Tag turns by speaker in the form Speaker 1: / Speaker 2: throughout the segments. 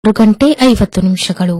Speaker 1: ಆರು ಗಂಟೆ ಐವತ್ತು ನಿಮಿಷಗಳು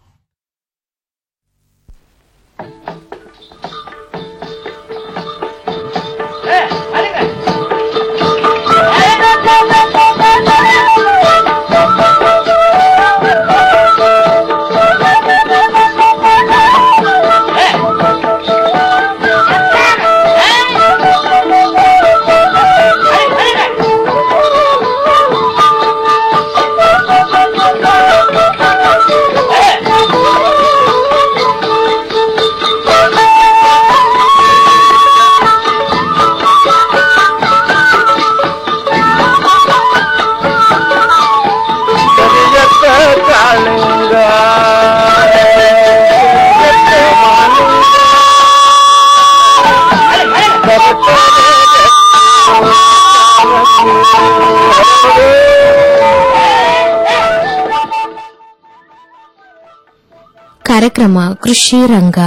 Speaker 1: ಕಾರ್ಯಕ್ರಮ ಕೃಷಿ ರಂಗ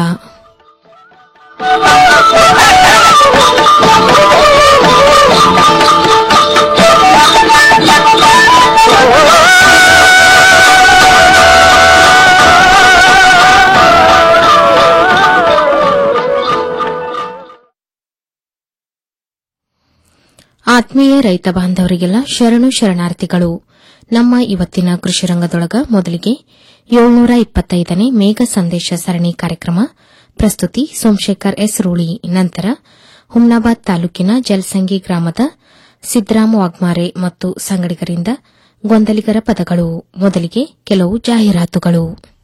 Speaker 1: ಆತ್ಮೀಯ ರೈತ ಬಾಂಧವರಿಗೆಲ್ಲ ಶರಣು ಶರಣಾರ್ಥಿಗಳು ನಮ್ಮ ಇವತ್ತಿನ ಕೃಷಿ ರಂಗದೊಳಗ ಮೊದಲಿಗೆ ಏಳ್ನೂರ ಇಪ್ಪತ್ತೈದನೇ ಮೇಘ ಸಂದೇಶ ಸರಣಿ ಕಾರ್ಯಕ್ರಮ ಪ್ರಸ್ತುತಿ ಸೋಮಶೇಖರ್ ಎಸ್ ರೂಳಿ ನಂತರ ಹುಮ್ನಾಬಾದ್ ತಾಲೂಕಿನ ಜಲಸಂಗಿ ಗ್ರಾಮದ ಸಿದ್ದರಾಮ ವಾಗ್ಮಾರೆ ಮತ್ತು ಸಂಗಡಿಗರಿಂದ ಗೊಂದಲಿಗರ ಪದಗಳು ಮೊದಲಿಗೆ ಕೆಲವು ಜಾಹೀರಾತುಗಳು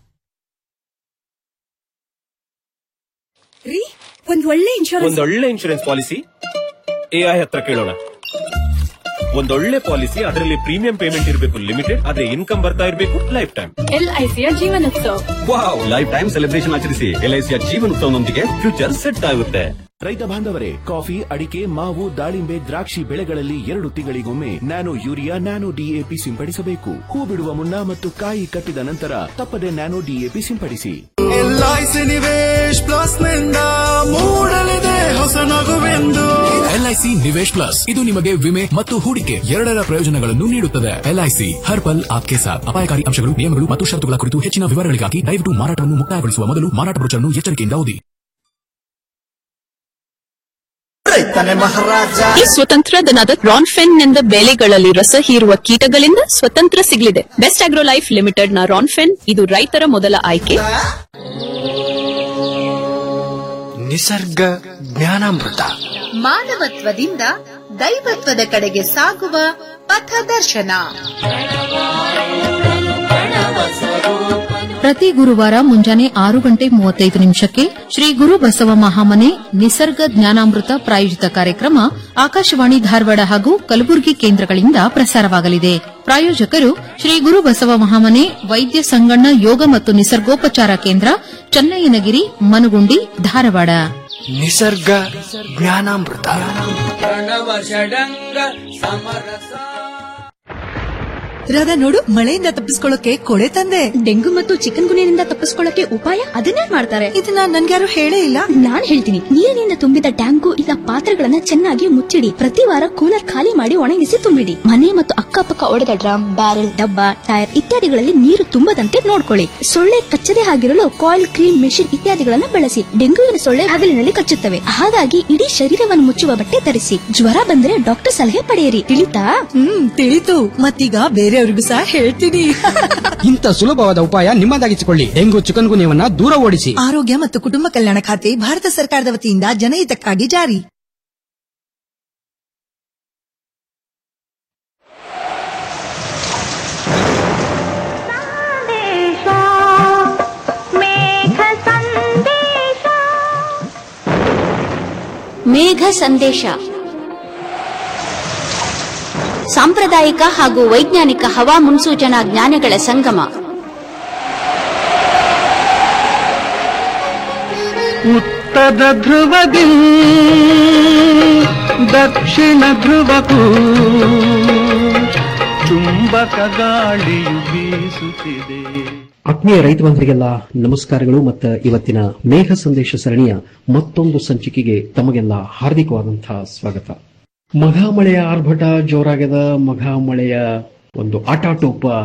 Speaker 2: ರೀ ಒಂದ್ ಒಳ್ಳೆ ಇನ್ಶೂರೆನ್ಸ್
Speaker 3: ಒಂದೊಳ್ಳೆ ಇನ್ಶೂರೆನ್ಸ್ ಪಾಲಿಸಿ ಎಐ ಹತ್ರ ಕೇಳೋಣ ಒಂದೊಳ್ಳೆ ಪಾಲಿಸಿ ಅದರಲ್ಲಿ ಪ್ರೀಮಿಯಂ ಪೇಮೆಂಟ್ ಇರಬೇಕು ಲಿಮಿಟೆಡ್ ಅದೇ ಇನ್ಕಮ್ ಬರ್ತಾ ಇರಬೇಕು ಲೈಫ್ ಟೈಮ್
Speaker 2: ಎಲ್ಐಸಿಯ Jeevanotsav
Speaker 3: wow lifetime celebration ಆಚರಿಸಿ ಎಲ್ಐಸಿಯ ಜೀವನೋತ್ಸವನೊಂದಿಗೆ ಫ್ಯೂಚರ್ ಸೆಟ್ ಆಗುತ್ತೆ
Speaker 4: ರೈತ ಬಾಂಧವರೇ ಕಾಫಿ ಅಡಿಕೆ ಮಾವು ದಾಳಿಂಬೆ ದ್ರಾಕ್ಷಿ ಬೆಳೆಗಳಲ್ಲಿ ಎರಡು ತಿಂಗಳಿಗೊಮ್ಮೆ ನ್ಯಾನೋ ಯೂರಿಯಾ ನ್ಯಾನೋ ಡಿಎಪಿ ಸಿಂಪಡಿಸಬೇಕು ಹೂ ಬಿಡುವ ಮುನ್ನ ಮತ್ತು ಕಾಯಿ ಕಟ್ಟಿದ ನಂತರ ತಪ್ಪದೆ ನ್ಯಾನೋ ಡಿಎಪಿ ಸಿಂಪಡಿಸಿ
Speaker 5: ಎಲ್ಐಸಿ ನಿವೇಶ್ ಪ್ಲಸ್ ನಿಂದ ಮೂಡಲಿದೆ ಹೊಸ ನಗುವೆಂದು
Speaker 6: ಎಲ್ಐಸಿ ನಿವೇಶ್ ಪ್ಲಸ್ ಇದು ನಿಮಗೆ ವಿಮೆ ಮತ್ತು ಹೂಡಿಕೆ ಎರಡರ ಪ್ರಯೋಜನಗಳನ್ನು ನೀಡುತ್ತದೆ ಎಲ್ಐಸಿ ಹರ್ ಪಲ್ ಆಪ್ಕೆ ಸಾಥ್ ಅಪಾಯಕಾರಿ ಅಂಶಗಳು ನಿಯಮಗಳು ಮತ್ತು ಷರತ್ತುಗಳ ಕುರಿತು ಹೆಚ್ಚಿನ ವಿವರಗಳಿಗಾಗಿ ದಯವಿಟ್ಟು ಮಾರಾಟವನ್ನು ಮುಕ್ತಾಯಗೊಳಿಸುವ ಮೊದಲು ಮಾರಾಟ ಬ್ರೋಚರ್ನ್ನು ಎಚ್ಚರಿಕೆಯಿಂದ ಓದಿ
Speaker 5: ರೈತನೇ ಮಹಾರಾಜ
Speaker 7: ಈ ಸ್ವತಂತ್ರ ದನದ ರಾನ್ಫೆನ್ ಬೆಳೆಗಳಲ್ಲಿ ರಸ ಹೀರುವ ಕೀಟಗಳಿಂದ ಸ್ವತಂತ್ರ ಸಿಗಲಿದೆ ಬೆಸ್ಟ್ ಆಗ್ರೋ ಲೈಫ್ ಲಿಮಿಟೆಡ್ ನ ರಾನ್ಫೆನ್ ಇದು ರೈತರ ಮೊದಲ ಆಯ್ಕೆ
Speaker 5: ನಿಸರ್ಗ ಜ್ಞಾನಾಮೃತ
Speaker 8: ಮಾನವತ್ವದಿಂದ ದೈವತ್ವದ ಕಡೆಗೆ ಸಾಗುವ ಪಥದರ್ಶನ
Speaker 9: ಪ್ರತಿ ಗುರುವಾರ ಮುಂಜಾನೆ ಆರು ಗಂಟೆ ಮೂವತ್ತೈದು ನಿಮಿಷಕ್ಕೆ ಶ್ರೀ ಗುರು ಬಸವ ಮಹಾಮನೆ ನಿಸರ್ಗ ಜ್ಞಾನಾಮೃತ ಪ್ರಾಯೋಜಿತ ಕಾರ್ಯಕ್ರಮ ಆಕಾಶವಾಣಿ ಧಾರವಾಡ ಹಾಗೂ ಕಲಬುರಗಿ ಕೇಂದ್ರಗಳಿಂದ ಪ್ರಸಾರವಾಗಲಿದೆ ಪ್ರಾಯೋಜಕರು ಶ್ರೀ ಗುರು ಬಸವ ಮಹಾಮನೆ ವೈದ್ಯ ಸಂಗಣ್ಣ ಯೋಗ ಮತ್ತು ನಿಸರ್ಗೋಪಚಾರ ಕೇಂದ್ರ ಚನ್ನಯ್ಯನಗಿರಿ ಮನುಗುಂಡಿ ಧಾರವಾಡ
Speaker 5: ನಿಸರ್ಗ ಜ್ಞಾನಾಮೃತ
Speaker 2: ರಾಧಾ ನೋಡು ಮಳೆಯಿಂದ ತಪ್ಪಿಸ್ಕೊಳ್ಳೋಕೆ ಕೊಳೆ ತಂದೆ
Speaker 10: ಡೆಂಗು ಮತ್ತು ಚಿಕನ್ ಗುನಿಯಿಂದ ತಪ್ಪಿಸ್ಕೊಳ್ಳಕ್ಕೆ ಉಪಾಯ ಅದನ್ನೇ ಮಾಡ್ತಾರೆ
Speaker 2: ಇದನ್ನ ನನ್ಗ್ಯಾರು ಹೇಳೇ ಇಲ್ಲ
Speaker 10: ನಾನ್ ಹೇಳ್ತೀನಿ ನೀರಿನಿಂದ ತುಂಬಿದ ಟ್ಯಾಂಕು ಇಲ್ಲ ಪಾತ್ರೆಗಳನ್ನ ಚೆನ್ನಾಗಿ ಮುಚ್ಚಿಡಿ ಪ್ರತಿ ವಾರ ಕೂಲರ್ ಖಾಲಿ ಮಾಡಿ ಒಣಗಿಸಿ ತುಂಬಿಡಿ ಮನೆ ಮತ್ತು ಅಕ್ಕಪಕ್ಕ ಒಡೆದ ಡ್ರಮ್ ಬ್ಯಾರೆಲ್ ಡಬ್ಬ ಟೈರ್ ಇತ್ಯಾದಿಗಳಲ್ಲಿ ನೀರು ತುಂಬದಂತೆ ನೋಡ್ಕೊಳ್ಳಿ ಸೊಳ್ಳೆ ಕಚ್ಚದೆ ಆಗಿರಲು ಕಾಯಿಲ್ ಕ್ರೀಮ್ ಮೆಷಿನ್ ಇತ್ಯಾದಿಗಳನ್ನ ಬಳಸಿ ಡೆಂಗುವಿನ ಸೊಳ್ಳೆ ಹಗಲಿನಲ್ಲಿ ಕಚ್ಚುತ್ತವೆ ಹಾಗಾಗಿ ಇಡೀ ಶರೀರವನ್ನು ಮುಚ್ಚುವ ಬಟ್ಟೆ ಧರಿಸಿ ಜ್ವರ ಬಂದ್ರೆ ಡಾಕ್ಟರ್ ಸಲಹೆ ಪಡೆಯಿರಿ ತಿಳಿತಾ
Speaker 2: ಹ್ಮ್ ತಿಳಿತು ಮತ್ತೀಗ ಬೇರೆಯವ್ರಿಗೂ ಸಹ ಹೇಳ್ತೀನಿ
Speaker 11: ಇಂಥ ಸುಲಭವಾದ ಉಪಾಯ ನಿಮ್ಮದಾಗಿಸಿಕೊಳ್ಳಿ ಡೆಂಗು ಚಿಕನ್ ಗುನ್ಯವನ್ನ ದೂರ ಓಡಿಸಿ
Speaker 2: ಆರೋಗ್ಯ ಮತ್ತು ಕುಟುಂಬ ಕಲ್ಯಾಣ ಖಾತೆ ಭಾರತ ಸರ್ಕಾರದ ವತಿಯಿಂದ ಜನಹಿತಕ್ಕಾಗಿ ಜಾರಿ
Speaker 10: ಮೇಘ ಸಂದೇಶ ಸಾಂಪ್ರದಾಯಿಕ ಹಾಗೂ ವೈಜ್ಞಾನಿಕ ಹವಾ ಮುನ್ಸೂಚನಾ ಜ್ಞಾನಗಳ ಸಂಗಮ
Speaker 5: ಉತ್ತರ ಧ್ರುವದಿ ದಕ್ಷಿಣ ಧ್ರುವಕ್ಕೂ ಚುಂಬಕ ಗಾಳಿಯು ಬೀಸುತ್ತಿದೆ
Speaker 12: ಆತ್ಮೀಯ ರೈತ ಬಾಂಧವರಿಗೆಲ್ಲ ನಮಸ್ಕಾರಗಳು ಮತ್ತು ಇವತ್ತಿನ ಮೇಘ ಸಂದೇಶ ಸರಣಿಯ ಮತ್ತೊಂದು ಸಂಚಿಕೆಗೆ ತಮಗೆಲ್ಲ ಹಾರ್ದಿಕವಾದಂತಹ ಸ್ವಾಗತ ಮಘ ಮಳೆಯ ಆರ್ಭಟ ಜೋರಾಗ್ಯದ ಮಘ ಮಳೆಯ ಒಂದು ಆಟಾಟೋಪ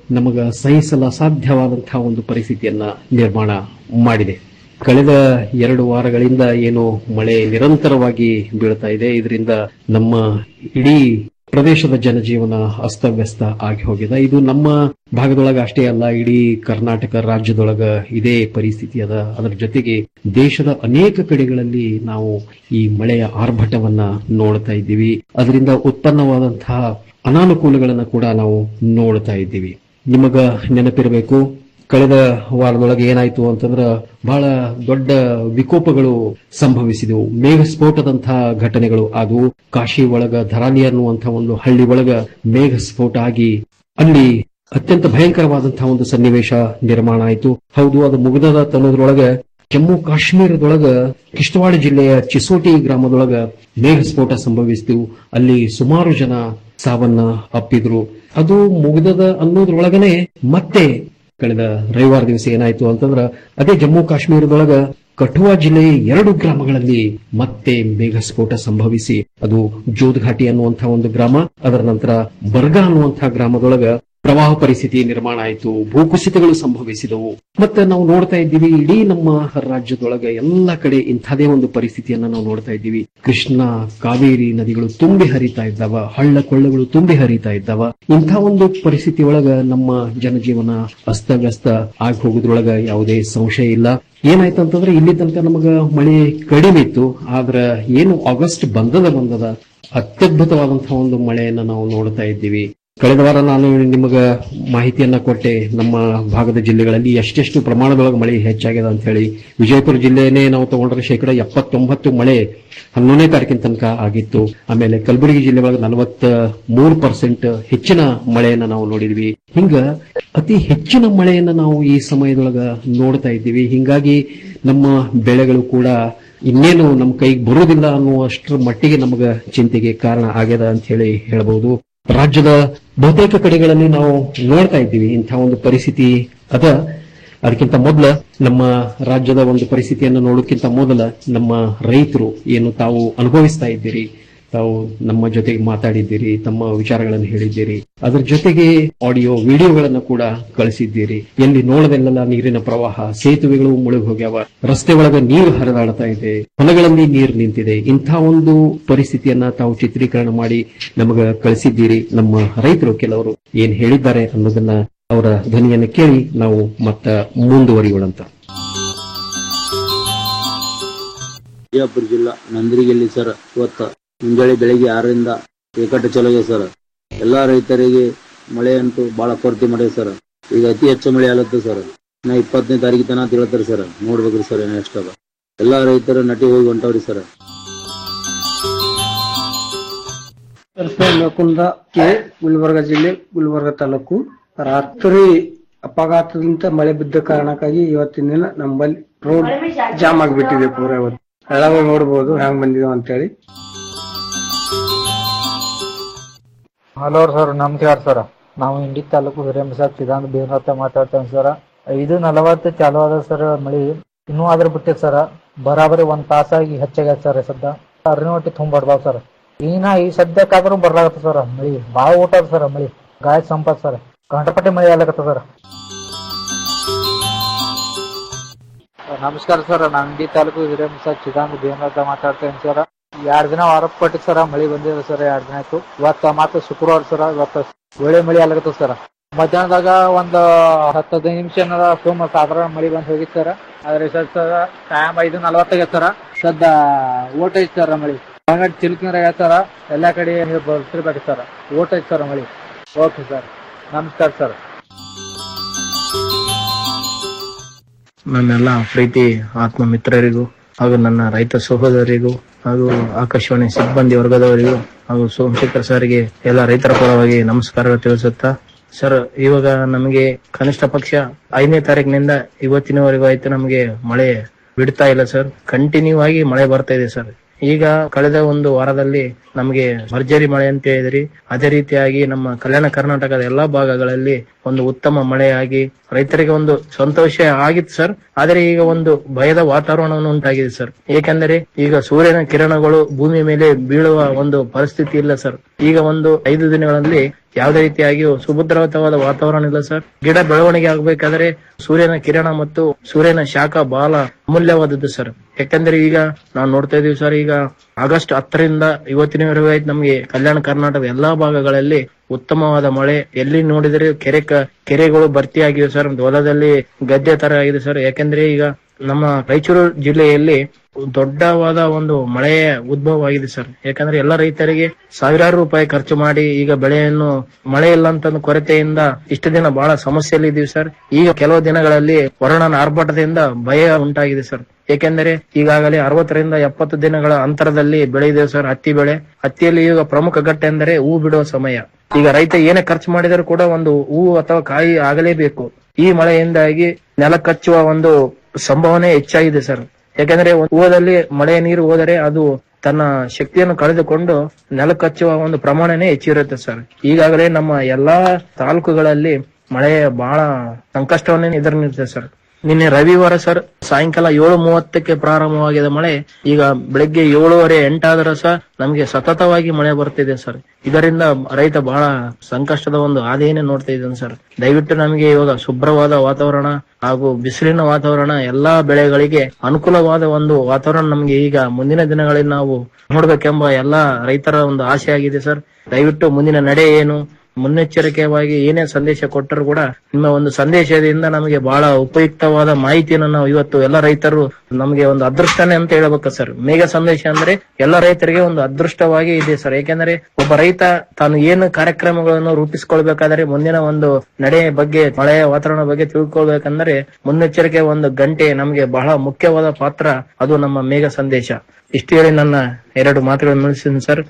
Speaker 12: ನಮಗ ಸಹಿಸಲ ಸಾಧ್ಯವಾದಂತಹ ಒಂದು ಪರಿಸ್ಥಿತಿಯನ್ನ ನಿರ್ಮಾಣ ಮಾಡಿದೆ ಕಳೆದ ಎರಡು ವಾರಗಳಿಂದ ಏನು ಮಳೆ ನಿರಂತರವಾಗಿ ಬೀಳ್ತಾ ಇದೆ ಇದರಿಂದ ನಮ್ಮ ಇಡೀ ಪ್ರದೇಶದ ಜನಜೀವನ ಅಸ್ತವ್ಯಸ್ತ ಆಗಿ ಹೋಗಿದೆ ಇದು ನಮ್ಮ ಭಾಗದೊಳಗ ಅಷ್ಟೇ ಅಲ್ಲ ಇಡೀ ಕರ್ನಾಟಕ ರಾಜ್ಯದೊಳಗ ಇದೇ ಪರಿಸ್ಥಿತಿ ಅದ ಅದರ ಜೊತೆಗೆ ದೇಶದ ಅನೇಕ ಕಡೆಗಳಲ್ಲಿ ನಾವು ಈ ಮಳೆಯ ಆರ್ಭಟವನ್ನ ನೋಡ್ತಾ ಇದ್ದೀವಿ ಅದರಿಂದ ಉತ್ಪನ್ನವಾದಂತಹ ಅನಾನುಕೂಲಗಳನ್ನ ಕೂಡ ನಾವು ನೋಡ್ತಾ ಇದ್ದೀವಿ ನಿಮಗ ನೆನಪಿರಬೇಕು ಕಳೆದ ವಾರದೊಳಗೆ ಏನಾಯ್ತು ಅಂತಂದ್ರ ಬಹಳ ದೊಡ್ಡ ವಿಕೋಪಗಳು ಸಂಭವಿಸಿದವು ಮೇಘ ಸ್ಫೋಟದಂತಹ ಘಟನೆಗಳು ಅದು ಕಾಶಿ ಒಳಗ ಧರಾಲಿ ಅನ್ನುವಂತಹ ಒಂದು ಹಳ್ಳಿ ಒಳಗ ಮೇಘ ಸ್ಫೋಟ ಆಗಿ ಅಲ್ಲಿ ಅತ್ಯಂತ ಭಯಂಕರವಾದಂತಹ ಒಂದು ಸನ್ನಿವೇಶ ನಿರ್ಮಾಣ ಆಯಿತು ಹೌದು ಅದು ಮುಗಿದದ ತನ್ನೋದ್ರೊಳಗ ಜಮ್ಮು ಕಾಶ್ಮೀರದೊಳಗ ಕಿಶ್ತವಾಡ ಜಿಲ್ಲೆಯ ಚಿಸೋಟಿ ಗ್ರಾಮದೊಳಗ ಮೇಘ ಸ್ಫೋಟ ಸಂಭವಿಸಿತು ಅಲ್ಲಿ ಸುಮಾರು ಜನ ಸಾವನ್ನ ಅಪ್ಪಿದ್ರು ಅದು ಮುಗಿದದ ಅನ್ನೋದ್ರೊಳಗನೆ ಮತ್ತೆ ಕಳೆದ ರವಿವಾರ ದಿವಸ ಏನಾಯ್ತು ಅಂತಂದ್ರ ಅದೇ ಜಮ್ಮು ಕಾಶ್ಮೀರದೊಳಗ ಕಠುವಾ ಜಿಲ್ಲೆಯ ಎರಡು ಗ್ರಾಮಗಳಲ್ಲಿ ಮತ್ತೆ ಮೇಘ ಸ್ಫೋಟ ಸಂಭವಿಸಿ ಅದು ಜೋದ್ಘಾಟಿ ಅನ್ನುವಂತಹ ಒಂದು ಗ್ರಾಮ ಅದರ ನಂತರ ಬರ್ಗಾ ಅನ್ನುವಂತಹ ಗ್ರಾಮದೊಳಗ ಪ್ರವಾಹ ಪರಿಸ್ಥಿತಿ ನಿರ್ಮಾಣ ಆಯಿತು ಭೂಕುಸಿತಗಳು ಸಂಭವಿಸಿದವು ಮತ್ತೆ ನಾವು ನೋಡ್ತಾ ಇದ್ದೀವಿ ಇಡೀ ನಮ್ಮ ರಾಜ್ಯದೊಳಗ ಎಲ್ಲ ಕಡೆ ಇಂಥದೇ ಒಂದು ಪರಿಸ್ಥಿತಿಯನ್ನ ನಾವು ನೋಡ್ತಾ ಇದ್ದೀವಿ ಕೃಷ್ಣ ಕಾವೇರಿ ನದಿಗಳು ತುಂಬಿ ಹರಿತಾ ಇದ್ದಾವ ಹಳ್ಳ ಕೊಳ್ಳಗಳು ತುಂಬಿ ಹರಿತಾ ಇದ್ದಾವ ಇಂಥ ಒಂದು ಪರಿಸ್ಥಿತಿ ಒಳಗ ನಮ್ಮ ಜನಜೀವನ ಅಸ್ತವ್ಯಸ್ತ ಆಗಿ ಹೋಗೋದ್ರೊಳಗ ಯಾವುದೇ ಸಂಶಯ ಇಲ್ಲ ಏನಾಯ್ತು ಅಂತಂದ್ರೆ ಇಲ್ಲಿ ತನಕ ನಮಗ ಮಳೆ ಕಡಿಮೆ ಇತ್ತು ಆದ್ರ ಏನು ಆಗಸ್ಟ್ ಬಂದದ ಬಂದದ ಅತ್ಯದ್ಭುತವಾದಂತಹ ಒಂದು ಮಳೆಯನ್ನ ನಾವು ನೋಡ್ತಾ ಇದ್ದೀವಿ ಕಳೆದ ವಾರ ನಾನು ನಿಮಗ ಮಾಹಿತಿಯನ್ನ ಕೊಟ್ಟೆ ನಮ್ಮ ಭಾಗದ ಜಿಲ್ಲೆಗಳಲ್ಲಿ ಎಷ್ಟೆಷ್ಟು ಪ್ರಮಾಣದೊಳಗೆ ಮಳೆ ಹೆಚ್ಚಾಗಿದೆ ಅಂತ ಹೇಳಿ ವಿಜಯಪುರ ಜಿಲ್ಲೆನೇ ನಾವು ತಗೊಂಡ್ರೆ ಶೇಕಡ ಎಪ್ಪತ್ತೊಂಬತ್ತು ಮಳೆ ಹನ್ನೊಂದನೇ ತಾರೀಕಿನ ತನಕ ಆಗಿತ್ತು ಆಮೇಲೆ ಕಲಬುರಗಿ ಜಿಲ್ಲೆ ಒಳಗೆ ನಲವತ್ತ ಮೂರು ಪರ್ಸೆಂಟ್ ಹೆಚ್ಚಿನ ಮಳೆಯನ್ನ ನಾವು ನೋಡಿದ್ವಿ ಹಿಂಗ ಅತಿ ಹೆಚ್ಚಿನ ಮಳೆಯನ್ನ ನಾವು ಈ ಸಮಯದೊಳಗ ನೋಡ್ತಾ ಇದ್ದೀವಿ ಹಿಂಗಾಗಿ ನಮ್ಮ ಬೆಳೆಗಳು ಕೂಡ ಇನ್ನೇನು ನಮ್ಮ ಕೈಗೆ ಬರೋದಿಲ್ಲ ಅನ್ನುವಷ್ಟರ ಮಟ್ಟಿಗೆ ನಮಗ ಚಿಂತೆಗೆ ಕಾರಣ ಆಗ್ಯದ ಅಂತ ಹೇಳಿ ಹೇಳಬಹುದು ರಾಜ್ಯದ ಬಹುತೇಕ ಕಡೆಗಳಲ್ಲಿ ನಾವು ನೋಡ್ತಾ ಇದ್ದೀವಿ ಇಂಥ ಒಂದು ಪರಿಸ್ಥಿತಿ ಅದ ಅದಕ್ಕಿಂತ ಮೊದಲ ನಮ್ಮ ರಾಜ್ಯದ ಒಂದು ಪರಿಸ್ಥಿತಿಯನ್ನು ನೋಡೋಕ್ಕಿಂತ ಮೊದಲ ನಮ್ಮ ರೈತರು ಏನು ತಾವು ಅನುಭವಿಸ್ತಾ ಇದ್ದೀರಿ ತಾವು ನಮ್ಮ ಜೊತೆಗೆ ಮಾತಾಡಿದ್ದೀರಿ ತಮ್ಮ ವಿಚಾರಗಳನ್ನು ಹೇಳಿದ್ದೀರಿ ಅದರ ಜೊತೆಗೆ ಆಡಿಯೋ ವಿಡಿಯೋಗಳನ್ನು ಕೂಡ ಕಳಿಸಿದ್ದೀರಿ ಎಲ್ಲಿ ನೋಡದೆಲ್ಲ ನೀರಿನ ಪ್ರವಾಹ ಸೇತುವೆಗಳು ಮುಳುಗಿ ಹೋಗ್ಯಾವ ರಸ್ತೆ ಒಳಗ ನೀರು ಹರಿದಾಡ್ತಾ ಇದೆ ಹೊಲಗಳಲ್ಲಿ ನೀರು ನಿಂತಿದೆ ಇಂಥ ಒಂದು ಪರಿಸ್ಥಿತಿಯನ್ನ ತಾವು ಚಿತ್ರೀಕರಣ ಮಾಡಿ ನಮಗ ಕಳಿಸಿದ್ದೀರಿ ನಮ್ಮ ರೈತರು ಕೆಲವರು ಏನ್ ಹೇಳಿದ್ದಾರೆ ಅನ್ನೋದನ್ನ ಅವರ ಧ್ವನಿಯನ್ನು ಕೇಳಿ ನಾವು ಮತ್ತ ಮುಂದುವರಿಯೋಣಂತ
Speaker 13: ವಿಜಯಪುರ ಜಿಲ್ಲಾ ನಂದಿರಿಗೆಲ್ಲಿ ಸರ್ ಇವತ್ತ ಮುಂಜಾನೆ ಬೆಳಿಗ್ಗೆ ಆರರಿಂದ ಏಕಟ ಚಲೋಗೆ ಸರ್ ಎಲ್ಲಾ ರೈತರಿಗೆ ಮಳೆ ಅಂತೂ ಬಹಳ ಕೊರತೆ ಮಾಡಿದೆ ಸರ್ ಈಗ ಅತಿ ಹೆಚ್ಚು ಮಳೆ ಆಲತ್ತೆ ಸರ್ ನಾ ಇಪ್ಪತ್ತನೇ ತಾರೀಕು ತನ ಅಂತ ಹೇಳ್ತಾರೆ ಸರ್ ನೋಡ್ಬೇಕ್ರಿ ಸರ್ ಏನ್ ಎಷ್ಟದ ಎಲ್ಲಾ ರೈತರು ನಟಿ ಹೋಗಿ ಹೊಂಟವ್ರಿ ಸರ್
Speaker 14: ಮುಕುಂದ ಕೆ ಗುಲ್ಬರ್ಗ ಜಿಲ್ಲೆ ಗುಲ್ಬರ್ಗ ತಾಲೂಕು ರಾತ್ರಿ ಅಪಘಾತದಿಂದ ಮಳೆ ಬಿದ್ದ ಕಾರಣಕ್ಕಾಗಿ ಇವತ್ತಿನ ದಿನ ನಮ್ಮಲ್ಲಿ ರೋಡ್ ಜಾಮ್ ಆಗಿಬಿಟ್ಟಿದೆ ಪೂರ ಇವತ್ತು ಎಳಗ ನೋಡ್ಬೋದು ಹೆಂಗ್ ಬಂದಿದೆ ಅಂತೇಳಿ
Speaker 15: ಹಲೋ ಸರ್ ನಮಸ್ಕಾರ ಸರ್ ನಾವು ಇಂಡಿ ತಾಲೂಕು ಹಿರೇಮಸಾಬ್ ಸಿದ್ಧಾಂತ ಬೇನತ್ತ ಮಾತಾಡ್ತೇವೆ ಸರ್ ಐದು ನಲವತ್ತು ಚಾಲು ಅದ ಸರ್ ಮಳಿ ಇನ್ನೂ ಆದ್ರ ಬಿಟ್ಟೆ ಸರ್ ಬರಾಬರಿ ಒಂದ್ ತಾಸಾಗಿ ಹೆಚ್ಚಾಗ್ಯದ ಸರ್ ಸದ್ದ ಅರ್ನೋಟಿ ತುಂಬಿಡ್ದಾವ್ ಸರ್ ಈನ ಈ ಸದ್ಯಕ್ಕಾದ್ರೂ ಬರ್ಲಾಗತ್ತ ಸರ್ ಮಳಿ ಬಾಳ ಊಟ ಅದ ಸರ್ ಮಳಿ ಗಾಯ ಸಂಪತ್ ಸರ್ ಕಂಟಪಟ್ಟಿ ಮಳಿ ಆಗ್ಲಕತ್ತ ಸರ್ ನಮಸ್ಕಾರ ಸರ್ ನಾನು ಇಂಡಿ ತಾಲೂಕು ಹಿರೇಮಸಾಬ್ ಸಿದ್ಧಾಂತ ಬೇನತ್ತ ಮಾತಾಡ್ತೇನೆ ಸರ್ ಎರಡ್ ದಿನ ವಾರ ಕೊಟ್ಟಿ ಸರ ಮಳಿ ಬಂದಿದೆ ಸರ್ ಎರಡ್ ದಿನ ಆಯ್ತು ಇವತ್ತ ಮಾತ್ರ ಶುಕ್ರವಾರ ಸರ ಇವತ್ತ ಒಳ್ಳೆ ಮಳಿ ಆಗ್ಲಕತ್ತ ಸರ್ ಮಧ್ಯಾಹ್ನದಾಗ ಒಂದ್ ಹತ್ತು ಹದಿನೈದು ನಿಮಿಷ ಏನಾರ ಸುಮ್ಮ ಸಾಧಾರಣ ಮಳಿ ಬಂದ್ ಹೋಗಿತ್ತು ಸರ್ ಆದ್ರೆ ಸರ್ ಸರ್ ಟೈಮ್ ಐದು ನಲವತ್ತಾಗ ಸರ ಸದ್ದ ಓಟ್ ಐತಿ ಸರ್ ಮಳಿ ಹಂಗಾಗಿ ಚಿಲ್ಕಿನ ಸರ ಎಲ್ಲಾ ಕಡೆ ನೀರು ಬರ್ತಿರ್ಬೇಕು ಸರ್ ಓಟ್ ಐತಿ ಸರ್ ಮಳಿ ಓಕೆ ಸರ್ ನಮಸ್ಕಾರ ಸರ್
Speaker 16: ನನ್ನೆಲ್ಲ ಪ್ರೀತಿ ಆತ್ಮ ಮಿತ್ರರಿಗೂ ಹಾಗೂ ನನ್ನ ರೈತ ಸಹೋದರಿಗೂ ಹಾಗೂ ಆಕಾಶವಾಣಿ ಸಿಬ್ಬಂದಿ ವರ್ಗದವರಿಗೂ ಹಾಗೂ ಸೋಮಶೇಖರ್ ಸರ್ಗೆ ಎಲ್ಲ ರೈತರ ಪರವಾಗಿ ನಮಸ್ಕಾರಗಳು ತಿಳಿಸುತ್ತಾ ಸರ್ ಇವಾಗ ನಮಗೆ ಕನಿಷ್ಠ ಪಕ್ಷ ಐದನೇ ತಾರೀಕಿನಿಂದ ಇವತ್ತಿನವರೆಗೂ ಆಯ್ತು ನಮಗೆ ಮಳೆ ಬಿಡ್ತಾ ಇಲ್ಲ ಸರ್ ಕಂಟಿನ್ಯೂ ಆಗಿ ಮಳೆ ಬರ್ತಾ ಇದೆ ಸರ್ ಈಗ ಕಳೆದ ಒಂದು ವಾರದಲ್ಲಿ ನಮಗೆ ಭರ್ಜರಿ ಮಳೆ ಅಂತ ಹೇಳಿದ್ರಿ ಅದೇ ರೀತಿಯಾಗಿ ನಮ್ಮ ಕಲ್ಯಾಣ ಕರ್ನಾಟಕದ ಎಲ್ಲಾ ಭಾಗಗಳಲ್ಲಿ ಒಂದು ಉತ್ತಮ ಮಳೆಯಾಗಿ ರೈತರಿಗೆ ಒಂದು ಸಂತೋಷ ಆಗಿತ್ತು ಸರ್ ಆದರೆ ಈಗ ಒಂದು ಭಯದ ವಾತಾವರಣವನ್ನು ಉಂಟಾಗಿದೆ ಸರ್ ಏಕೆಂದರೆ ಈಗ ಸೂರ್ಯನ ಕಿರಣಗಳು ಭೂಮಿ ಮೇಲೆ ಬೀಳುವ ಒಂದು ಪರಿಸ್ಥಿತಿ ಇಲ್ಲ ಸರ್ ಈಗ ಒಂದು ಐದು ದಿನಗಳಲ್ಲಿ ಯಾವುದೇ ರೀತಿಯಾಗಿಯೂ ಸುಭದ್ರವಾದ ವಾತಾವರಣ ಇಲ್ಲ ಸರ್ ಗಿಡ ಬೆಳವಣಿಗೆ ಆಗಬೇಕಾದ್ರೆ ಸೂರ್ಯನ ಕಿರಣ ಮತ್ತು ಸೂರ್ಯನ ಶಾಖ ಬಹಳ ಅಮೂಲ್ಯವಾದದ್ದು ಸರ್ ಯಾಕಂದ್ರೆ ಈಗ ನಾವು ನೋಡ್ತಾ ಇದೀವಿ ಸರ್ ಈಗ ಆಗಸ್ಟ್ ಹತ್ತರಿಂದ ಇವತ್ತಿನವರೆಗೂ ಆಯ್ತು ನಮಗೆ ಕಲ್ಯಾಣ ಕರ್ನಾಟಕದ ಎಲ್ಲಾ ಭಾಗಗಳಲ್ಲಿ ಉತ್ತಮವಾದ ಮಳೆ ಎಲ್ಲಿ ನೋಡಿದರೆ ಕೆರೆ ಕ- ಕೆರೆಗಳು ಭರ್ತಿಯಾಗಿವೆ ಸರ್ ಹೊಲದಲ್ಲಿ ಗದ್ದೆ ತರ ಆಗಿದೆ ಸರ್ ಯಾಕಂದ್ರೆ ಈಗ ನಮ್ಮ ರಾಯಚೂರು ಜಿಲ್ಲೆಯಲ್ಲಿ ದೊಡ್ಡವಾದ ಒಂದು ಮಳೆ ಉದ್ಭವ ಆಗಿದೆ ಸರ್ ಯಾಕಂದ್ರೆ ಎಲ್ಲ ರೈತರಿಗೆ ಸಾವಿರಾರು ರೂಪಾಯಿ ಖರ್ಚು ಮಾಡಿ ಈಗ ಬೆಳೆಯನ್ನು ಮಳೆ ಇಲ್ಲ ಅಂತ ಕೊರತೆಯಿಂದ ಇಷ್ಟು ದಿನ ಬಹಳ ಸಮಸ್ಯೆಯಲ್ಲಿ ಇದೀವಿ ಸರ್ ಈಗ ಕೆಲವು ದಿನಗಳಲ್ಲಿ ವರುಣನ ಆರ್ಭಟದಿಂದ ಭಯ ಉಂಟಾಗಿದೆ ಸರ್ ಏಕೆಂದರೆ ಈಗಾಗಲೇ ಅರವತ್ತರಿಂದ ಎಪ್ಪತ್ತು ದಿನಗಳ ಅಂತರದಲ್ಲಿ ಬೆಳೆ ಇದೆ ಸರ್ ಹತ್ತಿ ಬೆಳೆ ಹತ್ತಿಯಲ್ಲಿ ಈಗ ಪ್ರಮುಖ ಘಟ್ಟ ಎಂದರೆ ಹೂ ಬಿಡುವ ಸಮಯ ಈಗ ರೈತ ಏನೇ ಖರ್ಚು ಮಾಡಿದರೂ ಕೂಡ ಒಂದು ಹೂ ಅಥವಾ ಕಾಯಿ ಆಗಲೇಬೇಕು ಈ ಮಳೆಯಿಂದಾಗಿ ನೆಲ ಕಚ್ಚುವ ಒಂದು ಸಂಭಾವನೆ ಹೆಚ್ಚಾಗಿದೆ ಸರ್ ಯಾಕಂದ್ರೆ ಒಂದು ಹೂವದಲ್ಲಿ ಮಳೆಯ ನೀರು ಹೋದರೆ ಅದು ತನ್ನ ಶಕ್ತಿಯನ್ನು ಕಳೆದುಕೊಂಡು ನೆಲ ಕಚ್ಚುವ ಒಂದು ಪ್ರಮಾಣನೇ ಹೆಚ್ಚಿರುತ್ತೆ ಸರ್ ಈಗಾಗಲೇ ನಮ್ಮ ಎಲ್ಲಾ ತಾಲೂಕುಗಳಲ್ಲಿ ಮಳೆ ಬಹಳ ಸಂಕಷ್ಟವನ್ನೇ ಎದುರಿನಿರುತ್ತೆ ಸರ್ ನಿನ್ನೆ ರವಿವಾರ ಸರ್ ಸಾಯಂಕಾಲ ಏಳು ಮೂವತ್ತಕ್ಕೆ ಪ್ರಾರಂಭವಾಗಿದೆ ಮಳೆ ಈಗ ಬೆಳಗ್ಗೆ ಏಳುವರೆ ಎಂಟಾದರೂ ಸಹ ನಮಗೆ ಸತತವಾಗಿ ಮಳೆ ಬರ್ತಿದೆ ಸರ್ ಇದರಿಂದ ರೈತ ಬಹಳ ಸಂಕಷ್ಟದ ಒಂದು ಹಾದಿಯನ್ನೇ ನೋಡ್ತಾ ಇದ್ದಾನೆ ಸರ್ ದಯವಿಟ್ಟು ನಮಗೆ ಇವಾಗ ಶುಭ್ರವಾದ ವಾತಾವರಣ ಹಾಗೂ ಬಿಸಿಲಿನ ವಾತಾವರಣ ಎಲ್ಲಾ ಬೆಳೆಗಳಿಗೆ ಅನುಕೂಲವಾದ ಒಂದು ವಾತಾವರಣ ನಮಗೆ ಈಗ ಮುಂದಿನ ದಿನಗಳಲ್ಲಿ ನಾವು ನೋಡ್ಬೇಕೆಂಬ ಎಲ್ಲಾ ರೈತರ ಒಂದು ಆಸೆ ಆಗಿದೆ ಸರ್ ದಯವಿಟ್ಟು ಮುಂದಿನ ನಡೆ ಏನು ಮುನ್ನೆಚ್ಚರಿಕೆಯಾಗಿ ಏನೇ ಸಂದೇಶ ಕೊಟ್ಟರು ಕೂಡ ನಿಮ್ಮ ಒಂದು ಸಂದೇಶದಿಂದ ನಮಗೆ ಬಹಳ ಉಪಯುಕ್ತವಾದ ಮಾಹಿತಿಯನ್ನು ನಾವು ಇವತ್ತು ಎಲ್ಲ ರೈತರು ನಮಗೆ ಒಂದು ಅದೃಷ್ಟನೇ ಅಂತ ಹೇಳ್ಬೇಕು ಸರ್ ಮೇಘ ಸಂದೇಶ ಅಂದ್ರೆ ಎಲ್ಲ ರೈತರಿಗೆ ಒಂದು ಅದೃಷ್ಟವಾಗಿ ಇದೆ ಸರ್ ಯಾಕೆಂದ್ರೆ ಒಬ್ಬ ರೈತ ತಾನು ಏನು ಕಾರ್ಯಕ್ರಮಗಳನ್ನು ರೂಪಿಸಿಕೊಳ್ಬೇಕಾದ್ರೆ ಮುಂದಿನ ಒಂದು ನಡೆ ಬಗ್ಗೆ ಮಳೆಯ ವಾತಾವರಣ ಬಗ್ಗೆ ತಿಳ್ಕೊಳ್ಬೇಕಂದ್ರೆ ಮುನ್ನೆಚ್ಚರಿಕೆ ಒಂದು ಗಂಟೆ ನಮಗೆ ಬಹಳ ಮುಖ್ಯವಾದ ಪಾತ್ರ ಅದು ನಮ್ಮ ಮೇಘ ಸಂದೇಶ ಇಷ್ಟು ಹೇಳಿ ನನ್ನ ಎರಡು ಮಾತುಗಳನ್ನು ಮುಗಿಸ್ತೀನಿ ಸರ್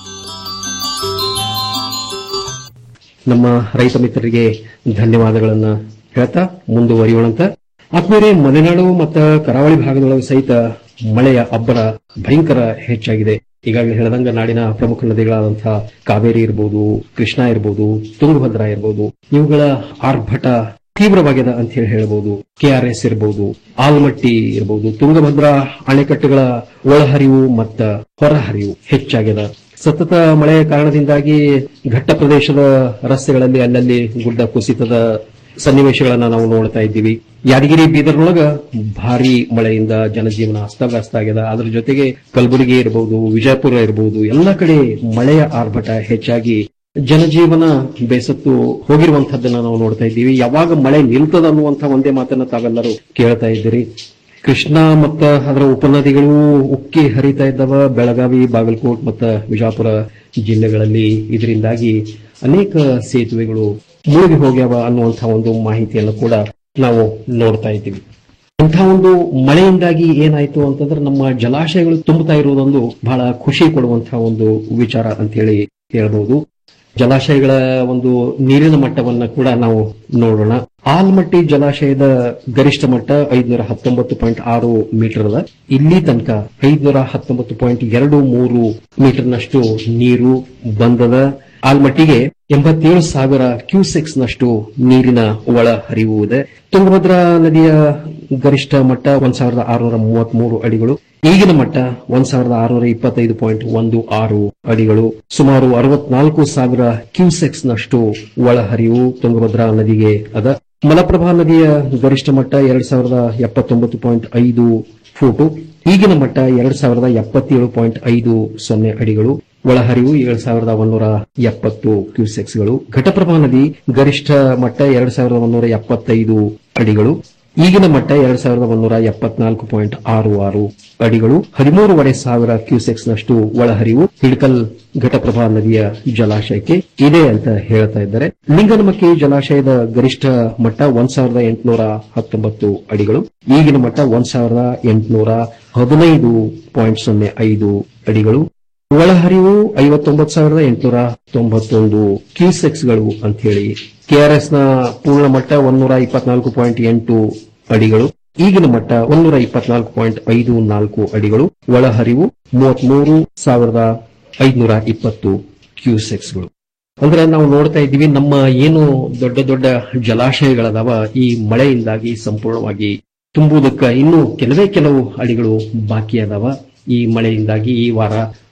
Speaker 12: ನಮ್ಮ ರೈತ ಮಿತ್ರರಿಗೆ ಧನ್ಯವಾದಗಳನ್ನ ಹೇಳ್ತಾ ಮುಂದುವರಿಯೋಣಂತ ಆತ್ಮೀಯರೇ ಮಲೆನಾಡು ಮತ್ತು ಕರಾವಳಿ ಭಾಗದೊಳಗೆ ಸಹಿತ ಮಳೆಯ ಅಬ್ಬರ ಭಯಂಕರ ಹೆಚ್ಚಾಗಿದೆ ಈಗಾಗಲೇ ಹೇಳದಂಗ ನಾಡಿನ ಪ್ರಮುಖ ನದಿಗಳಾದಂತಹ ಕಾವೇರಿ ಇರಬಹುದು ಕೃಷ್ಣ ಇರಬಹುದು ತುಂಗಭದ್ರಾ ಇರಬಹುದು ಇವುಗಳ ಆರ್ಭಟ ತೀವ್ರವಾಗಿದೆ ಅಂತ ಹೇಳಿ ಹೇಳ್ಬಹುದು ಕೆಆರ್ಎಸ್ ಇರಬಹುದು ಆಲ್ಮಟ್ಟಿ ಇರಬಹುದು ತುಂಗಭದ್ರಾ ಅಣೆಕಟ್ಟುಗಳ ಒಳಹರಿವು ಮತ್ತ ಹೊರಹರಿವು ಹೆಚ್ಚಾಗಿದೆ ಸತತ ಮಳೆಯ ಕಾರಣದಿಂದಾಗಿ ಘಟ್ಟ ಪ್ರದೇಶದ ರಸ್ತೆಗಳಲ್ಲಿ ಅಲ್ಲಲ್ಲಿ ಗುಡ್ಡ ಕುಸಿತದ ಸನ್ನಿವೇಶಗಳನ್ನ ನಾವು ನೋಡ್ತಾ ಇದ್ದೀವಿ ಯಾದಗಿರಿ ಬೀದರ್ನೊಳಗ ಭಾರಿ ಮಳೆಯಿಂದ ಜನಜೀವನ ಅಸ್ತವ್ಯಸ್ತ ಆಗಿದೆ ಅದರ ಜೊತೆಗೆ ಕಲಬುರಗಿ ಇರಬಹುದು ವಿಜಯಪುರ ಇರಬಹುದು ಎಲ್ಲ ಕಡೆ ಮಳೆಯ ಆರ್ಭಟ ಹೆಚ್ಚಾಗಿ ಜನಜೀವನ ಬೇಸತ್ತು ಹೋಗಿರುವಂತಹದ್ದನ್ನ ನಾವು ನೋಡ್ತಾ ಇದ್ದೀವಿ ಯಾವಾಗ ಮಳೆ ನಿಲ್ತದ ಅನ್ನುವಂತ ಒಂದೇ ಮಾತನ್ನ ತಾವೆಲ್ಲರೂ ಕೇಳ್ತಾ ಇದ್ದೀರಿ ಕೃಷ್ಣಾ ಮತ್ತ ಅದರ ಉಪನದಿಗಳು ಉಕ್ಕಿ ಹರಿತಾ ಇದ್ದವ ಬೆಳಗಾವಿ ಬಾಗಲಕೋಟ್ ಮತ್ತ ವಿಜಾಪುರ ಜಿಲ್ಲೆಗಳಲ್ಲಿ ಇದರಿಂದಾಗಿ ಅನೇಕ ಸೇತುವೆಗಳು ಮುಳುಗಿ ಹೋಗ್ಯಾವ ಅನ್ನುವಂತಹ ಒಂದು ಮಾಹಿತಿಯನ್ನು ಕೂಡ ನಾವು ನೋಡ್ತಾ ಇದ್ದೀವಿ ಇಂಥ ಒಂದು ಮಳೆಯಿಂದಾಗಿ ಏನಾಯ್ತು ಅಂತಂದ್ರೆ ನಮ್ಮ ಜಲಾಶಯಗಳು ತುಂಬುತ್ತಾ ಇರುವುದೊಂದು ಬಹಳ ಖುಷಿ ಕೊಡುವಂತಹ ಒಂದು ವಿಚಾರ ಅಂತ ಹೇಳಿ ಹೇಳ್ಬಹುದು ಜಲಾಶಯಗಳ ಒಂದು ನೀರಿನ ಮಟ್ಟವನ್ನ ಕೂಡ ನಾವು ನೋಡೋಣ ಆಲ್ಮಟ್ಟಿ ಜಲಾಶಯದ ಗರಿಷ್ಠ ಮಟ್ಟ ಐದುನೂರ ಹತ್ತೊಂಬತ್ತು ಪಾಯಿಂಟ್ ಆರು ಮೀಟರ್ ಅದ ಇಲ್ಲಿ ತನಕ ಐದುನೂರ ಹತ್ತೊಂಬತ್ತು ಪಾಯಿಂಟ್ ಎರಡು ಮೂರು ಮೀಟರ್ನಷ್ಟು ನೀರು ಬಂದದ ಆಲ್ಮಟ್ಟಿಗೆ ಎಂಬತ್ತೇಳು ಸಾವಿರ ಕ್ಯೂಸೆಕ್ಸ್ ನಷ್ಟು ನೀರಿನ ಒಳ ಹರಿವು ಇದೆ ತುಂಗಭದ್ರಾ ನದಿಯ ಗರಿಷ್ಠ ಮಟ್ಟ ಒಂದ್ ಸಾವಿರದ ಆರುನೂರ ಮೂವತ್ತ್ ಮೂರು ಅಡಿಗಳು ಈಗಿನ ಮಟ್ಟ ಒಂದ್ ಸಾವಿರದ ಆರುನೂರ ಇಪ್ಪತ್ತೈದು ಪಾಯಿಂಟ್ ಒಂದು ಆರು ಅಡಿಗಳು ಸುಮಾರು ಅರವತ್ನಾಲ್ಕು ಸಾವಿರ ಕ್ಯೂಸೆಕ್ಸ್ ನಷ್ಟು ಒಳಹರಿವು ತುಂಗಭದ್ರಾ ನದಿಗೆ ಅದ ಮಲಪ್ರಭಾ ನದಿಯ ಗರಿಷ್ಠ ಮಟ್ಟ ಎರಡ್ ಸಾವಿರದ ಎಪ್ಪತ್ತೊಂಬತ್ತು ಪಾಯಿಂಟ್ ಐದು ಫೂಟು ಈಗಿನ ಮಟ್ಟ ಎರಡ್ ಸಾವಿರದ ಎಪ್ಪತ್ತೇಳು ಪಾಯಿಂಟ್ ಐದು ಸೊನ್ನೆ ಅಡಿಗಳು ಒಳಹರಿವು ಏಳು ಸಾವಿರದ ಒಂದೂರ ಎಪ್ಪತ್ತು ಕ್ಯೂಸೆಕ್ಸ್ಗಳು ಘಟಪ್ರಭಾ ನದಿ ಗರಿಷ್ಠ ಮಟ್ಟ ಎರಡ್ ಸಾವಿರದ ಒಂದೂರ ಎಪ್ಪತ್ತೈದು ಅಡಿಗಳು ಈಗಿನ ಮಟ್ಟ ಎರಡ್ ಸಾವಿರದ ಒಂದೂರ ಎಪ್ಪತ್ನಾಲ್ಕು ಪಾಯಿಂಟ್ ಆರು ಆರು ಅಡಿಗಳು ಹದಿಮೂರುವರೆ ಸಾವಿರ ಕ್ಯೂಸೆಕ್ಸ್ ನಷ್ಟು ಒಳಹರಿವು ಹಿಡ್ಕಲ್ ಘಟಪ್ರಭಾ ನದಿಯ ಜಲಾಶಯಕ್ಕೆ ಇದೆ ಅಂತ ಹೇಳ್ತಾ ಇದ್ದಾರೆ ಲಿಂಗನಮಕ್ಕಿ ಜಲಾಶಯದ ಗರಿಷ್ಠ ಮಟ್ಟ ಒಂದ್ ಸಾವಿರದ ಎಂಟುನೂರ ಹತ್ತೊಂಬತ್ತು ಅಡಿಗಳು ಈಗಿನ ಮಟ್ಟ ಒಂದ್ ಸಾವಿರದ ಎಂಟುನೂರ ಹದಿನೈದು ಪಾಯಿಂಟ್ ಸೊನ್ನೆ ಐದು ಅಡಿಗಳು ಒಳಹರಿವು ಐವತ್ತೊಂಬತ್ತು ಸಾವಿರದ ಎಂಟುನೂರ ತೊಂಬತ್ತೊಂದು ಕ್ಯೂಸೆಕ್ಸ್ಗಳು ಅಂತ ಹೇಳಿ ಕೆಆರ್ಎಸ್ ನ ಪೂರ್ಣ ಮಟ್ಟ ಒಂದೂರ ಇಪ್ಪತ್ನಾಲ್ಕು ಪಾಯಿಂಟ್ ಎಂಟು ಅಡಿಗಳು ಈಗಿನ ಮಟ್ಟ ಒಂದೂರ ಇಪ್ಪತ್ನಾಲ್ಕು ಪಾಯಿಂಟ್ ಐದು ನಾಲ್ಕು ಅಡಿಗಳು ಒಳಹರಿವು ಮೂವತ್ಮೂರು ಸಾವಿರದ ಐದುನೂರ ಇಪ್ಪತ್ತು ಕ್ಯೂಸೆಕ್ಸ್ಗಳು ಅಂದ್ರೆ ನಾವು ನೋಡ್ತಾ ಇದ್ದೀವಿ ನಮ್ಮ ಏನು ದೊಡ್ಡ ದೊಡ್ಡ ಜಲಾಶಯಗಳದಾವ ಈ ಮಳೆಯಿಂದಾಗಿ ಸಂಪೂರ್ಣವಾಗಿ ತುಂಬುವುದಕ್ಕ ಇನ್ನೂ ಕೆಲವೇ ಕೆಲವು ಅಡಿಗಳು ಬಾಕಿ ಅದಾವ ಈ ಮಳೆಯಿಂದಾಗಿ ಈ ವಾರ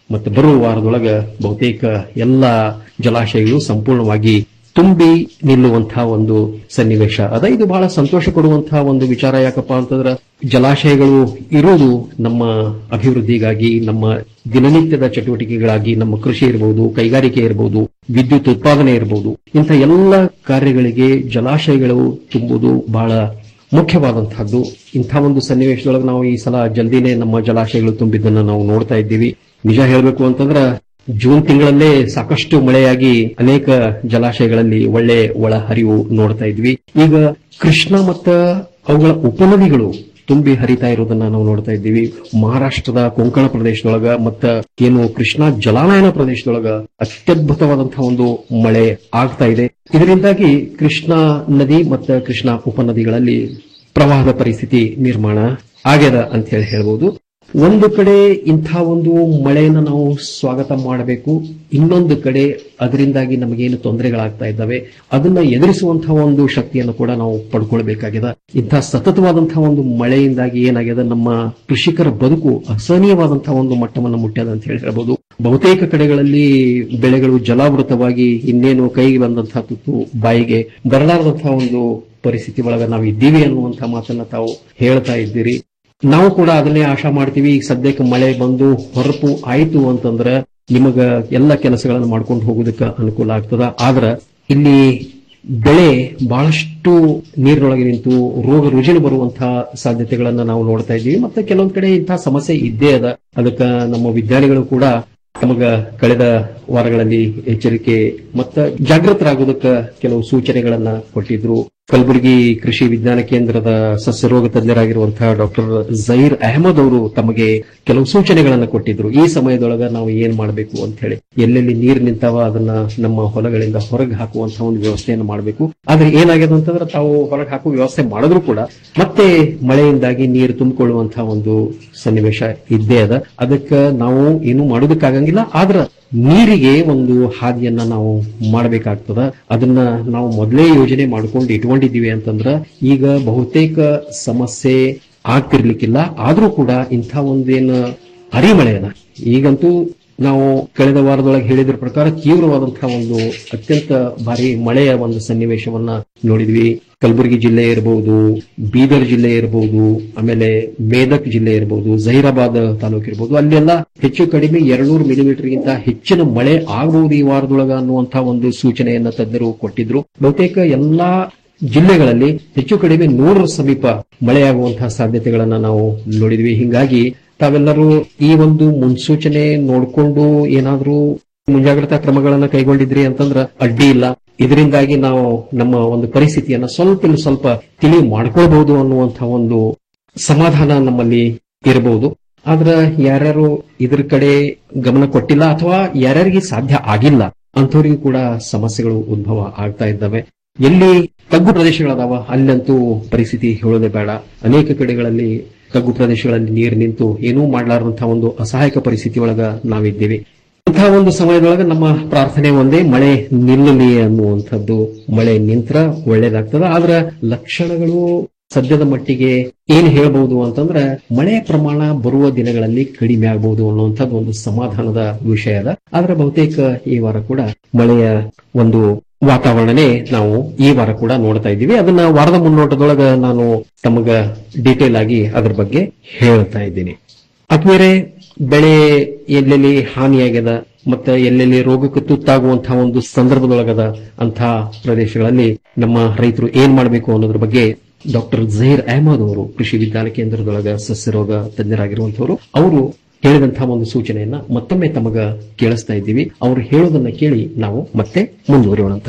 Speaker 12: ಮತ್ತು ಬರುವ ವಾರದೊಳಗ ಬಹುತೇಕ ಎಲ್ಲ ಜಲಾಶಯಗಳು ಸಂಪೂರ್ಣವಾಗಿ ತುಂಬಿ ನಿಲ್ಲುವಂತಹ ಒಂದು ಸನ್ನಿವೇಶ ಅದ ಇದು ಬಹಳ ಸಂತೋಷ ಕೊಡುವಂತಹ ಒಂದು ವಿಚಾರ ಯಾಕಪ್ಪ ಅಂತಂದ್ರ ಜಲಾಶಯಗಳು ಇರೋದು ನಮ್ಮ ಅಭಿವೃದ್ಧಿಗಾಗಿ ನಮ್ಮ ದಿನನಿತ್ಯದ ಚಟುವಟಿಕೆಗಳಾಗಿ ನಮ್ಮ ಕೃಷಿ ಇರಬಹುದು ಕೈಗಾರಿಕೆ ಇರಬಹುದು ವಿದ್ಯುತ್ ಉತ್ಪಾದನೆ ಇರಬಹುದು ಇಂಥ ಎಲ್ಲ ಕಾರ್ಯಗಳಿಗೆ ಜಲಾಶಯಗಳು ತುಂಬುವುದು ಬಹಳ ಮುಖ್ಯವಾದಂತಹದ್ದು ಇಂಥ ಒಂದು ಸನ್ನಿವೇಶದೊಳಗೆ ನಾವು ಈ ಸಲ ಜಲ್ದಿನೇ ನಮ್ಮ ಜಲಾಶಯಗಳು ತುಂಬಿದ್ದನ್ನ ನಾವು ನೋಡ್ತಾ ಇದ್ದೀವಿ ನಿಜ ಹೇಳಬೇಕು ಅಂತಂದ್ರ ಜೂನ್ ತಿಂಗಳಲ್ಲೇ ಸಾಕಷ್ಟು ಮಳೆಯಾಗಿ ಅನೇಕ ಜಲಾಶಯಗಳಲ್ಲಿ ಒಳ್ಳೆ ಒಳ ಹರಿವು ನೋಡ್ತಾ ಇದ್ವಿ ಈಗ ಕೃಷ್ಣ ಮತ್ತ ಅವುಗಳ ಉಪನದಿಗಳು ತುಂಬಿ ಹರಿತಾ ಇರೋದನ್ನ ನಾವು ನೋಡ್ತಾ ಇದ್ದೀವಿ ಮಹಾರಾಷ್ಟ್ರದ ಕೊಂಕಣ ಪ್ರದೇಶದೊಳಗ ಮತ್ತ ಏನು ಕೃಷ್ಣಾ ಜಲಾನಯನ ಪ್ರದೇಶದೊಳಗ ಅತ್ಯದ್ಭುತವಾದಂತಹ ಒಂದು ಮಳೆ ಆಗ್ತಾ ಇದೆ ಇದರಿಂದಾಗಿ ಕೃಷ್ಣಾ ನದಿ ಮತ್ತು ಕೃಷ್ಣಾ ಉಪನದಿಗಳಲ್ಲಿ ಪ್ರವಾಹದ ಪರಿಸ್ಥಿತಿ ನಿರ್ಮಾಣ ಆಗ್ಯದ ಅಂತ ಹೇಳಿ ಹೇಳ್ಬೋದು ಒಂದು ಕಡೆ ಇಂಥ ಒಂದು ಮಳೆಯನ್ನು ನಾವು ಸ್ವಾಗತ ಮಾಡಬೇಕು ಇನ್ನೊಂದು ಕಡೆ ಅದರಿಂದಾಗಿ ನಮಗೇನು ತೊಂದರೆಗಳಾಗ್ತಾ ಇದ್ದಾವೆ ಅದನ್ನ ಎದುರಿಸುವಂತಹ ಒಂದು ಶಕ್ತಿಯನ್ನು ಕೂಡ ನಾವು ಪಡ್ಕೊಳ್ಬೇಕಾಗಿದೆ ಇಂಥ ಸತತವಾದಂತಹ ಒಂದು ಮಳೆಯಿಂದಾಗಿ ಏನಾಗ್ಯದ ನಮ್ಮ ಕೃಷಿಕರ ಬದುಕು ಅಸಹನೀಯವಾದಂತಹ ಒಂದು ಮಟ್ಟವನ್ನು ಮುಟ್ಟ್ಯದ ಅಂತ ಹೇಳಿ ಹೇಳ್ಬೋದು ಬಹುತೇಕ ಕಡೆಗಳಲ್ಲಿ ಬೆಳೆಗಳು ಜಲಾವೃತವಾಗಿ ಇನ್ನೇನು ಕೈಗೆ ಬಂದಂತಹ ತುತ್ತು ಬಾಯಿಗೆ ಬರಲಾರದಂತಹ ಒಂದು ಪರಿಸ್ಥಿತಿ ಒಳಗ ನಾವು ಇದ್ದೀವಿ ಅನ್ನುವಂತಹ ಮಾತನ್ನ ತಾವು ಹೇಳ್ತಾ ಇದ್ದೀರಿ ನಾವು ಕೂಡ ಅದನ್ನೇ ಆಶಾ ಮಾಡ್ತೀವಿ ಈಗ ಸದ್ಯಕ್ಕೆ ಮಳೆ ಬಂದು ಹೊರಪು ಆಯ್ತು ಅಂತಂದ್ರ ನಿಮಗ ಎಲ್ಲ ಕೆಲಸಗಳನ್ನು ಮಾಡ್ಕೊಂಡು ಹೋಗೋದಕ್ಕೆ ಅನುಕೂಲ ಆಗ್ತದ ಆದ್ರ ಇಲ್ಲಿ ಬೆಳೆ ಬಹಳಷ್ಟು ನೀರಿನೊಳಗೆ ನಿಂತು ರೋಗ ರುಜಿನ ಬರುವಂತಹ ಸಾಧ್ಯತೆಗಳನ್ನ ನಾವು ನೋಡ್ತಾ ಇದ್ದೀವಿ ಮತ್ತೆ ಕೆಲವೊಂದ್ ಕಡೆ ಇಂತಹ ಸಮಸ್ಯೆ ಇದ್ದೇ ಅದ ಅದಕ್ಕ ನಮ್ಮ ವಿಜ್ಞಾನಿಗಳು ಕೂಡ ನಮಗ ಕಳೆದ ವಾರಗಳಲ್ಲಿ ಎಚ್ಚರಿಕೆ ಮತ್ತ ಜಾಗೃತರಾಗೋದಕ್ಕ ಕೆಲವು ಸೂಚನೆಗಳನ್ನ ಕೊಟ್ಟಿದ್ರು ಕಲಬುರಗಿ ಕೃಷಿ ವಿಜ್ಞಾನ ಕೇಂದ್ರದ ಸಸ್ಯರೋಗ ತಜ್ಞರಾಗಿರುವಂತಹ ಡಾಕ್ಟರ್ ಜೈರ್ ಅಹಮದ್ ಅವರು ತಮಗೆ ಕೆಲವು ಸೂಚನೆಗಳನ್ನ ಕೊಟ್ಟಿದ್ರು ಈ ಸಮಯದೊಳಗ ನಾವು ಏನ್ ಮಾಡಬೇಕು ಅಂತ ಹೇಳಿ ಎಲ್ಲೆಲ್ಲಿ ನೀರು ನಿಂತಾವ ಅದನ್ನ ನಮ್ಮ ಹೊಲಗಳಿಂದ ಹೊರಗೆ ಹಾಕುವಂತಹ ಒಂದು ವ್ಯವಸ್ಥೆಯನ್ನು ಮಾಡಬೇಕು ಆದ್ರೆ ಏನಾಗಿದೆ ಅಂತಂದ್ರೆ ತಾವು ಹೊರಗೆ ಹಾಕುವ ವ್ಯವಸ್ಥೆ ಮಾಡಿದ್ರು ಕೂಡ ಮತ್ತೆ ಮಳೆಯಿಂದಾಗಿ ನೀರು ತುಂಬಿಕೊಳ್ಳುವಂತಹ ಒಂದು ಸನ್ನಿವೇಶ ಇದ್ದೇ ಅದ ಅದಕ್ಕೆ ನಾವು ಏನು ಮಾಡೋದಕ್ಕಾಗಂಗಿಲ್ಲ ಆದ್ರ ನೀರಿಗೆ ಒಂದು ಹಾದಿಯನ್ನ ನಾವು ಮಾಡಬೇಕಾಗ್ತದ ಅದನ್ನ ನಾವು ಮೊದಲೇ ಯೋಜನೆ ಮಾಡ್ಕೊಂಡು ಇಟ್ಕೊಂಡಿದ್ದೀವಿ ಅಂತಂದ್ರ ಈಗ ಬಹುತೇಕ ಸಮಸ್ಯೆ ಆಗ್ತಿರ್ಲಿಕ್ಕಿಲ್ಲ ಆದ್ರೂ ಕೂಡ ಇಂಥ ಒಂದೇನು ಹರಿಮಳೆ ಅದ ಈಗಂತೂ ನಾವು ಕಳೆದ ವಾರದೊಳಗೆ ಹೇಳಿದ್ರ ಪ್ರಕಾರ ತೀವ್ರವಾದಂತಹ ಒಂದು ಅತ್ಯಂತ ಭಾರಿ ಮಳೆಯ ಒಂದು ಸನ್ನಿವೇಶವನ್ನ ನೋಡಿದ್ವಿ ಕಲಬುರಗಿ ಜಿಲ್ಲೆ ಇರಬಹುದು ಬೀದರ್ ಜಿಲ್ಲೆ ಇರಬಹುದು ಆಮೇಲೆ ಮೇದಕ್ ಜಿಲ್ಲೆ ಇರಬಹುದು ಜಹೀರಾಬಾದ್ ತಾಲೂಕು ಇರಬಹುದು ಅಲ್ಲೆಲ್ಲ ಹೆಚ್ಚು ಕಡಿಮೆ ಎರಡ್ನೂರು ಮಿಲಿಮೀಟರ್ಗಿಂತ ಹೆಚ್ಚಿನ ಮಳೆ ಆಗಬಹುದು ಈ ವಾರದೊಳಗ ಅನ್ನುವಂತಹ ಒಂದು ಸೂಚನೆಯನ್ನ ತಜ್ಞರು ಕೊಟ್ಟಿದ್ರು ಬಹುತೇಕ ಎಲ್ಲಾ ಜಿಲ್ಲೆಗಳಲ್ಲಿ ಹೆಚ್ಚು ಕಡಿಮೆ ನೂರರ ಸಮೀಪ ಮಳೆಯಾಗುವಂತಹ ಸಾಧ್ಯತೆಗಳನ್ನ ನಾವು ನೋಡಿದ್ವಿ ಹಿಂಗಾಗಿ ತಾವೆಲ್ಲರೂ ಈ ಒಂದು ಮುನ್ಸೂಚನೆ ನೋಡ್ಕೊಂಡು ಏನಾದ್ರೂ ಮುಂಜಾಗ್ರತಾ ಕ್ರಮಗಳನ್ನ ಕೈಗೊಂಡಿದ್ರಿ ಅಂತಂದ್ರ ಅಡ್ಡಿ ಇಲ್ಲ ಇದರಿಂದಾಗಿ ನಾವು ನಮ್ಮ ಒಂದು ಪರಿಸ್ಥಿತಿಯನ್ನ ಸ್ವಲ್ಪ ಇಲ್ಲಿ ಸ್ವಲ್ಪ ತಿಳಿ ಮಾಡ್ಕೊಳ್ಬಹುದು ಅನ್ನುವಂತಹ ಒಂದು ಸಮಾಧಾನ ನಮ್ಮಲ್ಲಿ ಇರಬಹುದು ಆದ್ರ ಯಾರ್ಯಾರು ಇದ್ರ ಕಡೆ ಗಮನ ಕೊಟ್ಟಿಲ್ಲ ಅಥವಾ ಯಾರ್ಯಾರಿಗೆ ಸಾಧ್ಯ ಆಗಿಲ್ಲ ಅಂಥವ್ರಿಗೂ ಕೂಡ ಸಮಸ್ಯೆಗಳು ಉದ್ಭವ ಆಗ್ತಾ ಇದ್ದಾವೆ ಎಲ್ಲಿ ತಗ್ಗು ಪ್ರದೇಶಗಳದಾವ ಅಲ್ಲಂತೂ ಪರಿಸ್ಥಿತಿ ಹೇಳೋದೇ ಬೇಡ ಅನೇಕ ಕಡೆಗಳಲ್ಲಿ ತಗ್ಗು ಪ್ರದೇಶಗಳಲ್ಲಿ ನೀರು ನಿಂತು ಏನೂ ಮಾಡಲಾರದಂತಹ ಒಂದು ಅಸಹಾಯಕ ಪರಿಸ್ಥಿತಿ ಒಳಗ ನಾವಿದ್ದೀವಿ ಇಂತಹ ಒಂದು ಸಮಯದೊಳಗ ನಮ್ಮ ಪ್ರಾರ್ಥನೆ ಒಂದೇ ಮಳೆ ನಿಲ್ಲಲಿ ಅನ್ನುವಂಥದ್ದು ಮಳೆ ನಿಂತ್ರ ಒಳ್ಳೇದಾಗ್ತದ ಆದ್ರ ಲಕ್ಷಣಗಳು ಸದ್ಯದ ಮಟ್ಟಿಗೆ ಏನ್ ಹೇಳ್ಬಹುದು ಅಂತಂದ್ರೆ ಮಳೆಯ ಪ್ರಮಾಣ ಬರುವ ದಿನಗಳಲ್ಲಿ ಕಡಿಮೆ ಆಗಬಹುದು ಅನ್ನುವಂಥದ್ದು ಒಂದು ಸಮಾಧಾನದ ವಿಷಯ ಅದ ಆದ್ರೆ ಬಹುತೇಕ ಈ ವಾರ ಕೂಡ ಮಳೆಯ ಒಂದು ವಾತಾವರಣನೇ ನಾವು ಈ ವಾರ ಕೂಡ ನೋಡ್ತಾ ಇದ್ದೀವಿ ಅದನ್ನ ವಾರದ ಮುನ್ನೋಟದೊಳಗ ನಾನು ತಮಗ ಡೀಟೇಲ್ ಆಗಿ ಅದ್ರ ಬಗ್ಗೆ ಹೇಳ್ತಾ ಇದ್ದೀನಿ ಆದ್ಮೇಲೆ ಬೆಳೆ ಎಲ್ಲೆಲ್ಲಿ ಹಾನಿಯಾಗ್ಯದ ಮತ್ತೆ ಎಲ್ಲೆಲ್ಲಿ ರೋಗಕ್ಕೆ ತುತ್ತಾಗುವಂತಹ ಒಂದು ಸಂದರ್ಭದೊಳಗದ ಅಂತಹ ಪ್ರದೇಶಗಳಲ್ಲಿ ನಮ್ಮ ರೈತರು ಏನ್ ಮಾಡಬೇಕು ಅನ್ನೋದ್ರ ಬಗ್ಗೆ ಡಾಕ್ಟರ್ ಜಹೀರ್ ಅಹಮದ್ ಅವರು ಕೃಷಿ ವಿಜ್ಞಾನ ಕೇಂದ್ರದೊಳಗ ಸಸ್ಯರೋಗ ತಜ್ಞರಾಗಿರುವಂತವರು ಅವರು ಹೇಳಿದಂತಹ ಒಂದು ಸೂಚನೆಯನ್ನ ಮತ್ತೊಮ್ಮೆ ತಮಗ ಕೇಳಿಸ್ತಾ ಇದ್ದೀವಿ ಅವರು ಹೇಳೋದನ್ನ ಕೇಳಿ ನಾವು ಮತ್ತೆ ಮುಂದುವರಿಯೋಣಂತ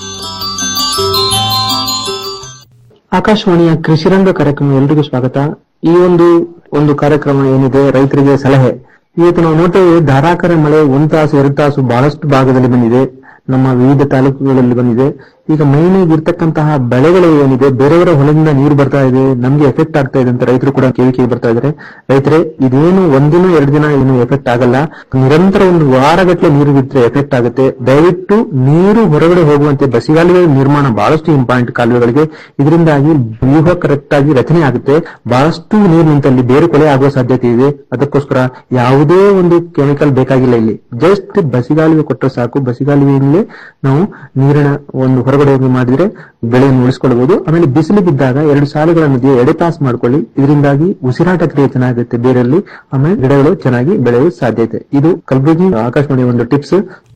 Speaker 16: ಆಕಾಶವಾಣಿಯ ಕೃಷಿರಂಗ ಕಾರ್ಯಕ್ರಮ ಎಲ್ರಿಗೂ ಸ್ವಾಗತ ಈ ಒಂದು ಒಂದು ಕಾರ್ಯಕ್ರಮ ಏನಿದೆ ರೈತರಿಗೆ ಸಲಹೆ ಇವತ್ತು ನಾವು ನೋಡ್ತೇವೆ ಧಾರಾಕಾರ ಮಳೆ ಒಂದು ತಾಸು ಎರಡು ತಾಸು ಬಹಳಷ್ಟು ಭಾಗದಲ್ಲಿ ಬಂದಿದೆ ನಮ್ಮ ವಿವಿಧ ತಾಲೂಕುಗಳಲ್ಲಿ ಬಂದಿದೆ
Speaker 17: ಈಗ ಮೈನಿಗೆ ಇರ್ತಕ್ಕಂತಹ ಬೆಳೆಗಳು ಏನಿದೆ ಬೇರೆಯವರ ಹೊಲದಿಂದ ನೀರು ಬರ್ತಾ ಇದೆ ನಮ್ಗೆ ಎಫೆಕ್ಟ್ ಆಗ್ತಾ ಇದೆ ಅಂತ ರೈತರು ಕೂಡ ಕೇಳಿಕೆ ಬರ್ತಾ ಇದ್ದಾರೆ ರೈತರೇ ಇದೇನು ಒಂದಿನ ಎರಡು ದಿನ ಏನು ಎಫೆಕ್ಟ್ ಆಗಲ್ಲ ನಿರಂತರ ಒಂದು ವಾರಗಟ್ಟಲೆ ನೀರು ಬಿಟ್ಟರೆ ಎಫೆಕ್ಟ್ ಆಗುತ್ತೆ ದಯವಿಟ್ಟು ನೀರು ಹೊರಗಡೆ ಹೋಗುವಂತೆ ಬಸಿಗಾಲುವೆ ನಿರ್ಮಾಣ ಬಹಳಷ್ಟು ಇಂಪಾರ್ಟೆಂಟ್ ಕಾಲುವೆಗಳಿಗೆ ಇದರಿಂದಾಗಿ ವ್ಯೂಹ ಕರೆಕ್ಟ್ ಆಗಿ ರಚನೆ ಆಗುತ್ತೆ ಬಹಳಷ್ಟು ನೀರು ನಿಂತಲ್ಲಿ ಬೇರೆ ಕೊಳೆ ಆಗುವ ಸಾಧ್ಯತೆ ಇದೆ ಅದಕ್ಕೋಸ್ಕರ ಯಾವುದೇ ಒಂದು ಕೆಮಿಕಲ್ ಬೇಕಾಗಿಲ್ಲ ಇಲ್ಲಿ ಜಸ್ಟ್ ಬಸಿಗಾಲುವೆ ಕೊಟ್ಟರೆ ಸಾಕು ಬಸಿಗಾಲುವೆಯಿಂದಲೇ ನಾವು ನೀರಿನ ಒಂದು ಹೊರಗಡೆ ಹೋಗಿ ಮಾಡಿದ್ರೆ ಬೆಳೆಯನ್ನು ಉಳಿಸ್ಕೊಳ್ಬಹುದು ಆಮೇಲೆ ಬಿಸಿಲು ಬಿದ್ದಾಗ ಎರಡು ಸಾಲುಗಳ ನದಿಯ ಎಡೆ ಪಾಸ್ ಮಾಡ್ಕೊಳ್ಳಿ ಇದರಿಂದಾಗಿ ಉಸಿರಾಟ ಕ್ರಿಯೆ ಚೆನ್ನಾಗುತ್ತೆ ಬೇರಲ್ಲಿ ಆಮೇಲೆ ಗಿಡಗಳು ಚೆನ್ನಾಗಿ ಬೆಳೆಯುವ ಸಾಧ್ಯತೆ ಇದು ಕಲಬುರಗಿ ಆಕಾಶವಾಣಿ ಒಂದು ಟಿಪ್ಸ್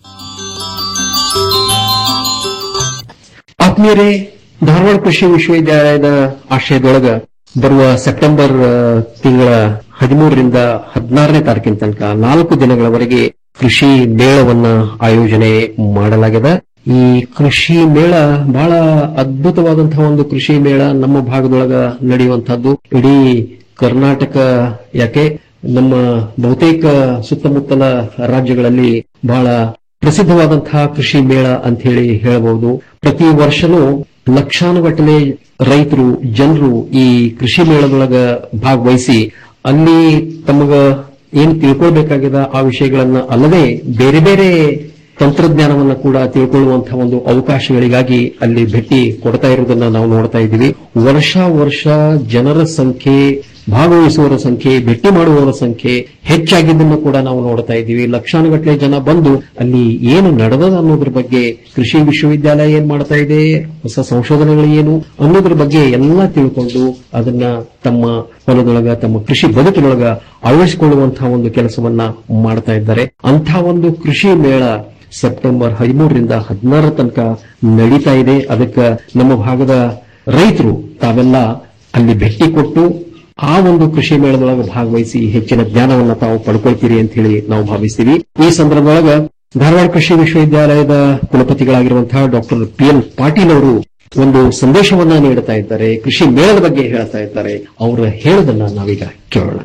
Speaker 17: ಆತ್ಮೀಯರೇ ಧಾರವಾಡ ಕೃಷಿ ವಿಶ್ವವಿದ್ಯಾಲಯದ ಆಶ್ರಯದೊಳಗ ಬರುವ ಸೆಪ್ಟೆಂಬರ್ ಆ, ತಿಂಗಳ ಹದಿಮೂರರಿಂದ ಹದಿನಾರನೇ ತಾರೀಕಿನ ತನಕ ನಾಲ್ಕು ದಿನಗಳವರೆಗೆ ಕೃಷಿ ಮೇಳವನ್ನ ಆಯೋಜನೆ ಮಾಡಲಾಗಿದೆ ಈ ಕೃಷಿ ಮೇಳ ಬಹಳ ಅದ್ಭುತವಾದಂತಹ ಒಂದು ಕೃಷಿ ಮೇಳ ನಮ್ಮ ಭಾಗದೊಳಗ ನಡೆಯುವಂತಹದ್ದು ಇಡೀ ಕರ್ನಾಟಕ ಯಾಕೆ ನಮ್ಮ ಬಹುತೇಕ ಸುತ್ತಮುತ್ತಲ ರಾಜ್ಯಗಳಲ್ಲಿ ಬಹಳ ಪ್ರಸಿದ್ಧವಾದಂತಹ ಕೃಷಿ ಮೇಳ ಅಂತ ಹೇಳಿ ಹೇಳಬಹುದು ಪ್ರತಿ ವರ್ಷನೂ ಲಕ್ಷಾನುಗಟ್ಟಲೆ ರೈತರು ಜನರು ಈ ಕೃಷಿ ಮೇಳದೊಳಗ ಭಾಗವಹಿಸಿ ಅಲ್ಲಿ ತಮಗ ಏನು ತಿಳ್ಕೊಳ್ಬೇಕಾಗಿದೆ ಆ ವಿಷಯಗಳನ್ನ ಅಲ್ಲದೆ ಬೇರೆ ಬೇರೆ ತಂತ್ರಜ್ಞಾನವನ್ನ ಕೂಡ ತಿಳ್ಕೊಳ್ಳುವಂತಹ ಒಂದು ಅವಕಾಶಗಳಿಗಾಗಿ ಅಲ್ಲಿ ಭೇಟಿ ಕೊಡ್ತಾ ಇರುವುದನ್ನ ನಾವು ನೋಡ್ತಾ ಇದ್ದೀವಿ ವರ್ಷ ವರ್ಷ ಜನರ ಸಂಖ್ಯೆ ಭಾಗವಹಿಸುವವರ ಸಂಖ್ಯೆ ಭೇಟಿ ಮಾಡುವವರ ಸಂಖ್ಯೆ ಹೆಚ್ಚಾಗಿದ್ದನ್ನು ಕೂಡ ನಾವು ನೋಡ್ತಾ ಇದ್ದೀವಿ ಲಕ್ಷಾನುಗಟ್ಟಲೆ ಜನ ಬಂದು ಅಲ್ಲಿ ಏನು ನಡೆದದ ಅನ್ನೋದ್ರ ಬಗ್ಗೆ ಕೃಷಿ ವಿಶ್ವವಿದ್ಯಾಲಯ ಏನ್ ಮಾಡ್ತಾ ಇದೆ ಹೊಸ ಸಂಶೋಧನೆಗಳು ಏನು ಅನ್ನೋದ್ರ ಬಗ್ಗೆ ಎಲ್ಲ ತಿಳ್ಕೊಂಡು ಅದನ್ನ ತಮ್ಮ ಹೊಲದೊಳಗ ತಮ್ಮ ಕೃಷಿ ಬದುಕಿನೊಳಗ ಅಳವಡಿಸಿಕೊಳ್ಳುವಂತಹ ಒಂದು ಕೆಲಸವನ್ನ ಮಾಡ್ತಾ ಇದ್ದಾರೆ ಅಂಥ ಒಂದು ಕೃಷಿ ಮೇಳ ಸೆಪ್ಟೆಂಬರ್ ಹದಿಮೂರರಿಂದ ಹದಿನಾರರ ತನಕ ನಡೀತಾ ಇದೆ ಅದಕ್ಕೆ ನಮ್ಮ ಭಾಗದ ರೈತರು ತಾವೆಲ್ಲ ಅಲ್ಲಿ ಭೇಟಿ ಕೊಟ್ಟು ಆ ಒಂದು ಕೃಷಿ ಮೇಳದೊಳಗೆ ಭಾಗವಹಿಸಿ ಹೆಚ್ಚಿನ ಜ್ಞಾನವನ್ನ ತಾವು ಪಡ್ಕೊಳ್ತೀರಿ ಅಂತ ಹೇಳಿ ನಾವು ಭಾವಿಸ್ತೀವಿ ಈ ಸಂದರ್ಭದೊಳಗ ಧಾರವಾಡ ಕೃಷಿ ವಿಶ್ವವಿದ್ಯಾಲಯದ ಕುಲಪತಿಗಳಾಗಿರುವಂತಹ ಡಾಕ್ಟರ್ ಪಿ ಎಲ್ ಪಾಟೀಲ್ ಅವರು ಒಂದು ಸಂದೇಶವನ್ನ ನೀಡುತ್ತಾ ಇದ್ದಾರೆ ಕೃಷಿ ಮೇಳದ ಬಗ್ಗೆ ಹೇಳ್ತಾ ಇದ್ದಾರೆ ಅವರು ಹೇಳೋದನ್ನ ನಾವೀಗ ಕೇಳೋಣ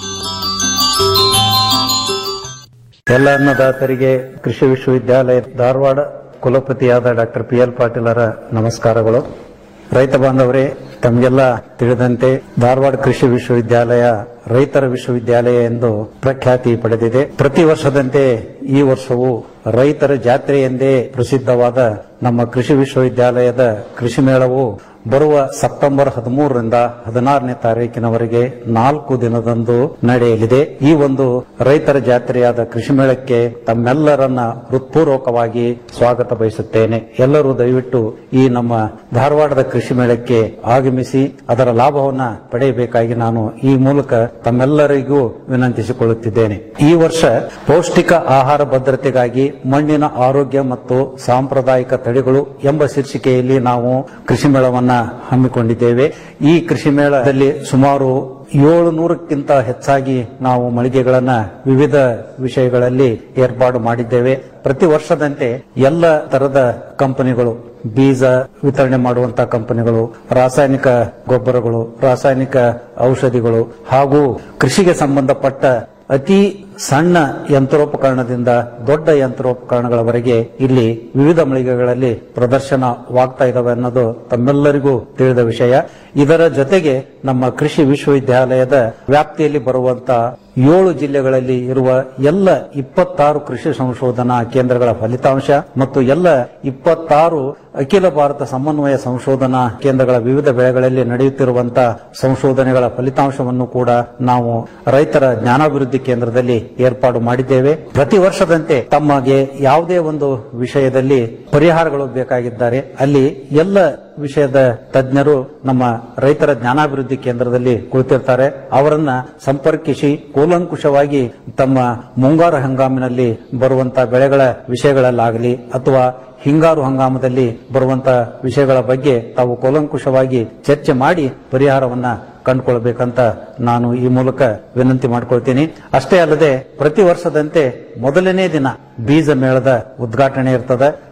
Speaker 18: ಎಲ್ಲ ಅನ್ನದಾತರಿಗೆ ಕೃಷಿ ವಿಶ್ವವಿದ್ಯಾಲಯ ಧಾರವಾಡ ಕುಲಪತಿಯಾದ ಡಾಕ್ಟರ್ ಪಿ ಎಲ್ ಪಾಟೀಲರ ನಮಸ್ಕಾರಗಳು ರೈತ ಬಾಂಧವರೇ ತಮಗೆಲ್ಲ ತಿಳಿದಂತೆ ಧಾರವಾಡ ಕೃಷಿ ವಿಶ್ವವಿದ್ಯಾಲಯ ರೈತರ ವಿಶ್ವವಿದ್ಯಾಲಯ ಎಂದು ಪ್ರಖ್ಯಾತಿ ಪಡೆದಿದೆ ಪ್ರತಿ ವರ್ಷದಂತೆ ಈ ವರ್ಷವೂ ರೈತರ ಜಾತ್ರೆ ಎಂದೇ ಪ್ರಸಿದ್ಧವಾದ ನಮ್ಮ ಕೃಷಿ ವಿಶ್ವವಿದ್ಯಾಲಯದ ಕೃಷಿ ಮೇಳವು ಬರುವ ಸೆಪ್ಟೆಂಬರ್ ಹದಿಮೂರರಿಂದ ಹದಿನಾರನೇ ತಾರೀಕಿನವರೆಗೆ ನಾಲ್ಕು ದಿನದಂದು ನಡೆಯಲಿದೆ ಈ ಒಂದು ರೈತರ ಜಾತ್ರೆಯಾದ ಕೃಷಿ ಮೇಳಕ್ಕೆ ತಮ್ಮೆಲ್ಲರನ್ನ ಹೃತ್ಪೂರ್ವಕವಾಗಿ ಸ್ವಾಗತ ಬಯಸುತ್ತೇನೆ ಎಲ್ಲರೂ ದಯವಿಟ್ಟು ಈ ನಮ್ಮ ಧಾರವಾಡದ ಕೃಷಿ ಮೇಳಕ್ಕೆ ಆಗಮಿಸಿ ಅದರ ಲಾಭವನ್ನ ಪಡೆಯಬೇಕಾಗಿ ನಾನು ಈ ಮೂಲಕ ತಮ್ಮೆಲ್ಲರಿಗೂ ವಿನಂತಿಸಿಕೊಳ್ಳುತ್ತಿದ್ದೇನೆ ಈ ವರ್ಷ ಪೌಷ್ಟಿಕ ಆಹಾರ ಭದ್ರತೆಗಾಗಿ ಮಣ್ಣಿನ ಆರೋಗ್ಯ ಮತ್ತು ಸಾಂಪ್ರದಾಯಿಕ ತಳಿಗಳು ಎಂಬ ಶೀರ್ಷಿಕೆಯಲ್ಲಿ ನಾವು ಕೃಷಿ ಮೇಳವನ್ನ ಹಮ್ಮಿಕೊಂಡಿದ್ದೇವೆ ಈ ಕೃಷಿ ಮೇಳದಲ್ಲಿ ಸುಮಾರು ಏಳು ನೂರಕ್ಕಿಂತ ಹೆಚ್ಚಾಗಿ ನಾವು ಮಳಿಗೆಗಳನ್ನ ವಿವಿಧ ವಿಷಯಗಳಲ್ಲಿ ಏರ್ಪಾಡು ಮಾಡಿದ್ದೇವೆ ಪ್ರತಿ ವರ್ಷದಂತೆ ಎಲ್ಲ ತರದ ಕಂಪನಿಗಳು ಬೀಜ ವಿತರಣೆ ಮಾಡುವಂತಹ ಕಂಪನಿಗಳು ರಾಸಾಯನಿಕ ಗೊಬ್ಬರಗಳು ರಾಸಾಯನಿಕ ಔಷಧಿಗಳು ಹಾಗೂ ಕೃಷಿಗೆ ಸಂಬಂಧಪಟ್ಟ ಅತಿ ಸಣ್ಣ ಯಂತ್ರೋಪಕರಣದಿಂದ ದೊಡ್ಡ ಯಂತ್ರೋಪಕರಣಗಳವರೆಗೆ ಇಲ್ಲಿ ವಿವಿಧ ಮಳಿಗೆಗಳಲ್ಲಿ ಪ್ರದರ್ಶನವಾಗ್ತಾ ಇದಾವೆ ಅನ್ನೋದು ತಮ್ಮೆಲ್ಲರಿಗೂ ತಿಳಿದ ವಿಷಯ ಇದರ ಜೊತೆಗೆ ನಮ್ಮ ಕೃಷಿ ವಿಶ್ವವಿದ್ಯಾಲಯದ ವ್ಯಾಪ್ತಿಯಲ್ಲಿ ಬರುವಂತ ಏಳು ಜಿಲ್ಲೆಗಳಲ್ಲಿ ಇರುವ ಎಲ್ಲ ಇಪ್ಪತ್ತಾರು ಕೃಷಿ ಸಂಶೋಧನಾ ಕೇಂದ್ರಗಳ ಫಲಿತಾಂಶ ಮತ್ತು ಎಲ್ಲ ಇಪ್ಪತ್ತಾರು ಅಖಿಲ ಭಾರತ ಸಮನ್ವಯ ಸಂಶೋಧನಾ ಕೇಂದ್ರಗಳ ವಿವಿಧ ಬೆಳೆಗಳಲ್ಲಿ ನಡೆಯುತ್ತಿರುವಂತಹ ಸಂಶೋಧನೆಗಳ ಫಲಿತಾಂಶವನ್ನು ಕೂಡ ನಾವು ರೈತರ ಜ್ಞಾನಾಭಿವೃದ್ಧಿ ಕೇಂದ್ರದಲ್ಲಿ ಏರ್ಪಾಡು ಮಾಡಿದ್ದೇವೆ ಪ್ರತಿ ವರ್ಷದಂತೆ ತಮಗೆ ಯಾವುದೇ ಒಂದು ವಿಷಯದಲ್ಲಿ ಪರಿಹಾರಗಳು ಬೇಕಾಗಿದ್ದಾರೆ ಅಲ್ಲಿ ಎಲ್ಲ ವಿಷಯದ ತಜ್ಞರು ನಮ್ಮ ರೈತರ ಜ್ಞಾನಾಭಿವೃದ್ಧಿ ಕೇಂದ್ರದಲ್ಲಿ ಕುಳಿತಿರ್ತಾರೆ ಅವರನ್ನ ಸಂಪರ್ಕಿಸಿ ಕೂಲಂಕುಷವಾಗಿ ತಮ್ಮ ಮುಂಗಾರು ಹಂಗಾಮಿನಲ್ಲಿ ಬರುವಂತಹ ಬೆಳೆಗಳ ವಿಷಯಗಳಲ್ಲಾಗಲಿ ಅಥವಾ ಹಿಂಗಾರು ಹಂಗಾಮದಲ್ಲಿ ಬರುವಂತಹ ವಿಷಯಗಳ ಬಗ್ಗೆ ತಾವು ಕೂಲಂಕುಷವಾಗಿ ಚರ್ಚೆ ಮಾಡಿ ಪರಿಹಾರವನ್ನ ಕಂಡುಕೊಳ್ಬೇಕಂತ ನಾನು ಈ ಮೂಲಕ ವಿನಂತಿ ಮಾಡ್ಕೊಳ್ತೀನಿ ಅಷ್ಟೇ ಅಲ್ಲದೆ ಪ್ರತಿ ವರ್ಷದಂತೆ ಮೊದಲನೇ ದಿನ ಬೀಜ ಮೇಳದ ಉದ್ಘಾಟನೆ ಇರ್ತದೆ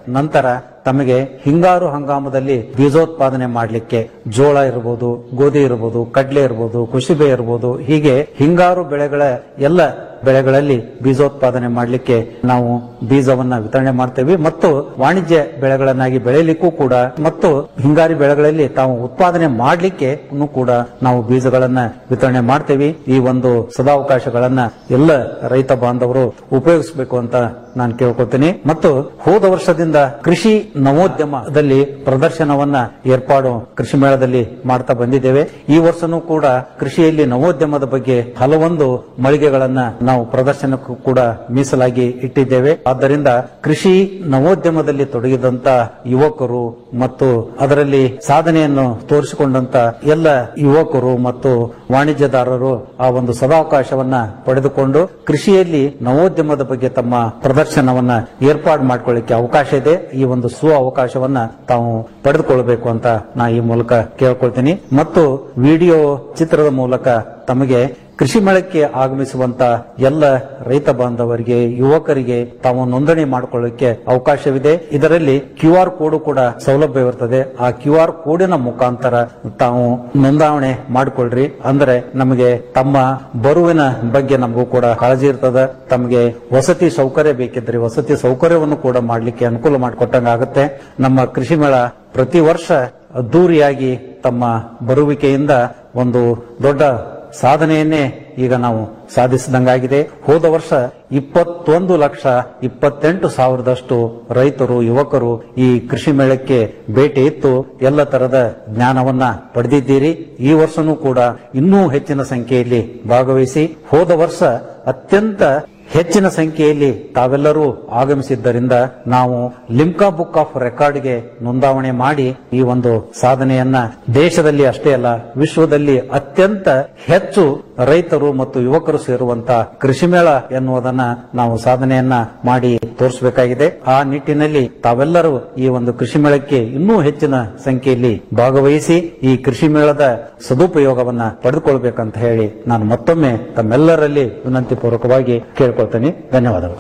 Speaker 18: ನಂತರ ತಮಗೆ ಹಿಂಗಾರು ಹಂಗಾಮದಲ್ಲಿ ಬೀಜೋತ್ಪಾದನೆ ಮಾಡಲಿಕ್ಕೆ ಜೋಳ ಇರಬಹುದು ಗೋಧಿ ಇರಬಹುದು ಕಡ್ಲೆ ಇರಬಹುದು ಕುಶಿಬೆ ಇರಬಹುದು ಹೀಗೆ ಹಿಂಗಾರು ಬೆಳೆಗಳ ಎಲ್ಲ ಬೆಳೆಗಳಲ್ಲಿ ಬೀಜೋತ್ಪಾದನೆ ಮಾಡಲಿಕ್ಕೆ ನಾವು ಬೀಜವನ್ನ ವಿತರಣೆ ಮಾಡ್ತೇವೆ ಮತ್ತು ವಾಣಿಜ್ಯ ಬೆಳೆಗಳನ್ನಾಗಿ ಬೆಳೆಯಲಿಕ್ಕೂ ಕೂಡ ಮತ್ತು ಹಿಂಗಾರಿ ಬೆಳೆಗಳಲ್ಲಿ ತಾವು ಉತ್ಪಾದನೆ ಮಾಡಲಿಕ್ಕೆ ಕೂಡ ನಾವು ಬೀಜಗಳನ್ನ ವಿತರಣೆ ಮಾಡ್ತೇವೆ ಈ ಒಂದು ಸದಾವಕಾಶಗಳನ್ನ ಎಲ್ಲ ರೈತ ಬಾಂಧವರು ಉಪಯೋಗಿಸಬೇಕು ಅಂತ ನಾನು ಕೇಳ್ಕೊತೀನಿ ಮತ್ತು ಹೋದ ವರ್ಷದಿಂದ ಕೃಷಿ ನವೋದ್ಯಮದಲ್ಲಿ ಪ್ರದರ್ಶನವನ್ನ ಏರ್ಪಾಡು ಕೃಷಿ ಮೇಳದಲ್ಲಿ ಮಾಡ್ತಾ ಬಂದಿದ್ದೇವೆ ಈ ವರ್ಷನೂ ಕೂಡ ಕೃಷಿಯಲ್ಲಿ ನವೋದ್ಯಮದ ಬಗ್ಗೆ ಹಲವೊಂದು ಮಳಿಗೆಗಳನ್ನ ನಾವು ಪ್ರದರ್ಶನಕ್ಕೂ ಕೂಡ ಮೀಸಲಾಗಿ ಇಟ್ಟಿದ್ದೇವೆ ಆದ್ದರಿಂದ ಕೃಷಿ ನವೋದ್ಯಮದಲ್ಲಿ ತೊಡಗಿದಂತ ಯುವಕರು ಮತ್ತು ಅದರಲ್ಲಿ ಸಾಧನೆಯನ್ನು ತೋರಿಸಿಕೊಂಡಂತ ಎಲ್ಲ ಯುವಕರು ಮತ್ತು ವಾಣಿಜ್ಯದಾರರು ಆ ಒಂದು ಸದಾವಕಾಶವನ್ನ ಪಡೆದುಕೊಂಡು ಕೃಷಿಯಲ್ಲಿ ನವೋದ್ಯಮದ ಬಗ್ಗೆ ತಮ್ಮ ಪ್ರದರ್ಶನವನ್ನ ಏರ್ಪಾಡು ಮಾಡ್ಕೊಳ್ಳಿಕ್ಕೆ ಅವಕಾಶ ಇದೆ ಈ ಒಂದು ಸು ಅವಕಾಶವನ್ನ ತಾವು ಪಡೆದುಕೊಳ್ಳಬೇಕು ಅಂತ ನಾ ಈ ಮೂಲಕ ಕೇಳ್ಕೊಳ್ತೀನಿ ಮತ್ತು ವಿಡಿಯೋ ಚಿತ್ರದ ಮೂಲಕ ತಮಗೆ ಕೃಷಿ ಮೇಳಕ್ಕೆ ಆಗಮಿಸುವಂತ ಎಲ್ಲ ರೈತ ಬಾಂಧವರಿಗೆ ಯುವಕರಿಗೆ ತಾವು ನೋಂದಣಿ ಮಾಡಿಕೊಳ್ಳಕ್ಕೆ ಅವಕಾಶವಿದೆ ಇದರಲ್ಲಿ ಕ್ಯೂ ಆರ್ ಕೋಡ್ ಕೂಡ ಸೌಲಭ್ಯವಿರುತ್ತದೆ ಆ ಕ್ಯೂ ಆರ್ ಕೋಡಿನ ಮುಖಾಂತರ ತಾವು ನೋಂದಾವಣೆ ಮಾಡಿಕೊಳ್ಳ್ರಿ ಅಂದ್ರೆ ನಮಗೆ ತಮ್ಮ ಬರುವಿನ ಬಗ್ಗೆ ನಮಗೂ ಕೂಡ ಕಾಳಜಿ ಇರ್ತದೆ ತಮಗೆ ವಸತಿ ಸೌಕರ್ಯ ಬೇಕಿದ್ರೆ ವಸತಿ ಸೌಕರ್ಯವನ್ನು ಕೂಡ ಮಾಡಲಿಕ್ಕೆ ಅನುಕೂಲ ಮಾಡಿಕೊಟ್ಟಂಗಾಗುತ್ತೆ ನಮ್ಮ ಕೃಷಿ ಮೇಳ ಪ್ರತಿ ವರ್ಷ ಅದ್ದೂರಿಯಾಗಿ ತಮ್ಮ ಬರುವಿಕೆಯಿಂದ ಒಂದು ದೊಡ್ಡ ಸಾಧನೆಯನ್ನೇ ಈಗ ನಾವು ಸಾಧಿಸಿದಂಗಾಗಿದೆ ಹೋದ ವರ್ಷ ಇಪ್ಪತ್ತೊಂದು ಲಕ್ಷ ಇಪ್ಪತ್ತೆಂಟು ಸಾವಿರದಷ್ಟು ರೈತರು ಯುವಕರು ಈ ಕೃಷಿ ಮೇಳಕ್ಕೆ ಭೇಟಿ ಇತ್ತು ಎಲ್ಲ ತರದ ಜ್ಞಾನವನ್ನ ಪಡೆದಿದ್ದೀರಿ ಈ ವರ್ಷನೂ ಕೂಡ ಇನ್ನೂ ಹೆಚ್ಚಿನ ಸಂಖ್ಯೆಯಲ್ಲಿ ಭಾಗವಹಿಸಿ ಹೋದ ವರ್ಷ ಅತ್ಯಂತ ಹೆಚ್ಚಿನ ಸಂಖ್ಯೆಯಲ್ಲಿ ತಾವೆಲ್ಲರೂ ಆಗಮಿಸಿದ್ದರಿಂದ ನಾವು ಲಿಮ್ಕಾ ಬುಕ್ ಆಫ್ ರೆಕಾರ್ಡ್ಗೆ ನೋಂದಾವಣೆ ಮಾಡಿ ಈ ಒಂದು ಸಾಧನೆಯನ್ನ ದೇಶದಲ್ಲಿ ಅಷ್ಟೇ ಅಲ್ಲ ವಿಶ್ವದಲ್ಲಿ ಅತ್ಯಂತ ಹೆಚ್ಚು ರೈತರು ಮತ್ತು ಯುವಕರು ಸೇರುವಂತ ಕೃಷಿ ಮೇಳ ಎನ್ನುವುದನ್ನ ನಾವು ಸಾಧನೆಯನ್ನ ಮಾಡಿ ತೋರಿಸಬೇಕಾಗಿದೆ ಆ ನಿಟ್ಟಿನಲ್ಲಿ ತಾವೆಲ್ಲರೂ ಈ ಒಂದು ಕೃಷಿ ಮೇಳಕ್ಕೆ ಇನ್ನೂ ಹೆಚ್ಚಿನ ಸಂಖ್ಯೆಯಲ್ಲಿ ಭಾಗವಹಿಸಿ ಈ ಕೃಷಿ ಮೇಳದ ಸದುಪಯೋಗವನ್ನ ಪಡೆದುಕೊಳ್ಬೇಕಂತ ಹೇಳಿ ನಾನು ಮತ್ತೊಮ್ಮೆ ತಮ್ಮೆಲ್ಲರಲ್ಲಿ ವಿನಂತಿ ಪೂರ್ವಕವಾಗಿ ಕೇಳ್ಕೊಳ್ತೇನೆ ಧನ್ಯವಾದಗಳು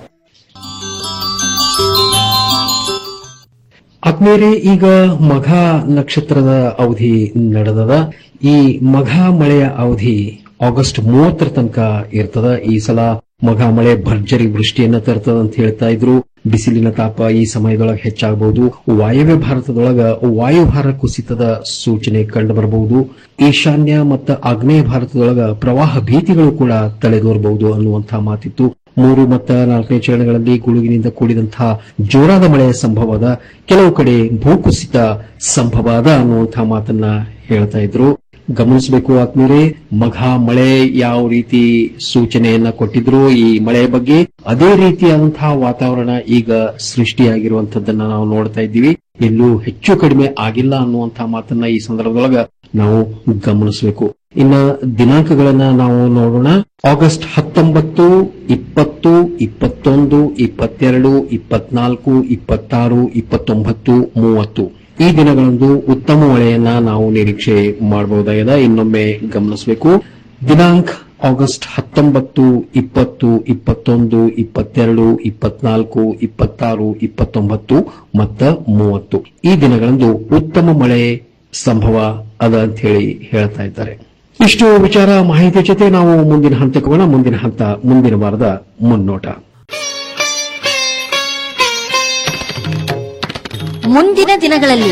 Speaker 17: ಆತ್ಮೀಯರೇ ಈಗ ಮಘ ನಕ್ಷತ್ರದ ಅವಧಿ ನಡೆದದ ಈ ಮಘ ಮಳೆಯ ಅವಧಿ ಆಗಸ್ಟ್ ಮೂವತ್ತರ ತನಕ ಇರ್ತದ ಈ ಸಲ ಮಘ ಮಳೆ ಭರ್ಜರಿ ವೃಷ್ಟಿಯನ್ನ ತರ್ತದ ಅಂತ ಹೇಳ್ತಾ ಇದ್ರು ಬಿಸಿಲಿನ ತಾಪ ಈ ಸಮಯದೊಳಗೆ ಹೆಚ್ಚಾಗಬಹುದು ವಾಯವ್ಯ ಭಾರತದೊಳಗ ವಾಯುಭಾರ ಕುಸಿತದ ಸೂಚನೆ ಕಂಡು ಬರಬಹುದು ಈಶಾನ್ಯ ಮತ್ತು ಆಗ್ನೇಯ ಭಾರತದೊಳಗ ಪ್ರವಾಹ ಭೀತಿಗಳು ಕೂಡ ತಲೆದೋರಬಹುದು ಅನ್ನುವಂತಹ ಮಾತಿತ್ತು ಮೂರು ಮತ್ತು ನಾಲ್ಕನೇ ಚರಣಗಳಲ್ಲಿ ಗುಡುಗಿನಿಂದ ಕೂಡಿದಂತಹ ಜೋರಾದ ಮಳೆಯ ಸಂಭವದ ಕೆಲವು ಕಡೆ ಭೂಕುಸಿತ ಸಂಭವ ಅದ ಅನ್ನುವಂತಹ ಮಾತನ್ನ ಹೇಳ್ತಾ ಇದ್ರು ಗಮನಿಸಬೇಕು ಆದ್ಮೇಲೆ ಮಘ ಮಳೆ ಯಾವ ರೀತಿ ಸೂಚನೆಯನ್ನ ಕೊಟ್ಟಿದ್ರು ಈ ಮಳೆಯ ಬಗ್ಗೆ ಅದೇ ರೀತಿಯಾದಂತಹ ವಾತಾವರಣ ಈಗ ಸೃಷ್ಟಿಯಾಗಿರುವಂತದ್ದನ್ನ ನಾವು ನೋಡ್ತಾ ಇದ್ದೀವಿ ಎಲ್ಲೂ ಹೆಚ್ಚು ಕಡಿಮೆ ಆಗಿಲ್ಲ ಅನ್ನುವಂತಹ ಮಾತನ್ನ ಈ ಸಂದರ್ಭದೊಳಗ ನಾವು ಗಮನಿಸಬೇಕು ಇನ್ನ ದಿನಾಂಕಗಳನ್ನ ನಾವು ನೋಡೋಣ ಆಗಸ್ಟ್ ಹತ್ತೊಂಬತ್ತು ಇಪ್ಪತ್ತು ಇಪ್ಪತ್ತೊಂದು ಇಪ್ಪತ್ತೆರಡು ಇಪ್ಪತ್ನಾಲ್ಕು ಇಪ್ಪತ್ತಾರು ಇಪ್ಪತ್ತೊಂಬತ್ತು ಮೂವತ್ತು ಈ ದಿನಗಳಂದು ಉತ್ತಮ ಮಳೆಯನ್ನ ನಾವು ನಿರೀಕ್ಷೆ ಮಾಡಬಹುದಾಗಿದೆ ಇನ್ನೊಮ್ಮೆ ಗಮನಿಸಬೇಕು ದಿನಾಂಕ ಆಗಸ್ಟ್ ಹತ್ತೊಂಬತ್ತು ಇಪ್ಪತ್ತು ಇಪ್ಪತ್ತೊಂದು ಇಪ್ಪತ್ತೆರಡು ಇಪ್ಪತ್ನಾಲ್ಕು ಇಪ್ಪತ್ತಾರು ಇಪ್ಪತ್ತೊಂಬತ್ತು ಮತ್ತ ಮೂವತ್ತು ಈ ದಿನಗಳಂದು ಉತ್ತಮ ಮಳೆ ಸಂಭವ ಅದ ಅಂತ ಹೇಳಿ ಹೇಳ್ತಾ ಇದ್ದಾರೆ ಇಷ್ಟು ವಿಚಾರ ಮಾಹಿತಿ ಜೊತೆ ನಾವು ಮುಂದಿನ ಹಂತಕ್ಕೆ ಹೋಗೋಣ ಮುಂದಿನ ಹಂತ ಮುಂದಿನ ವಾರದ ಮುನ್ನೋಟ
Speaker 19: ಮುಂದಿನ ದಿನಗಳಲ್ಲಿ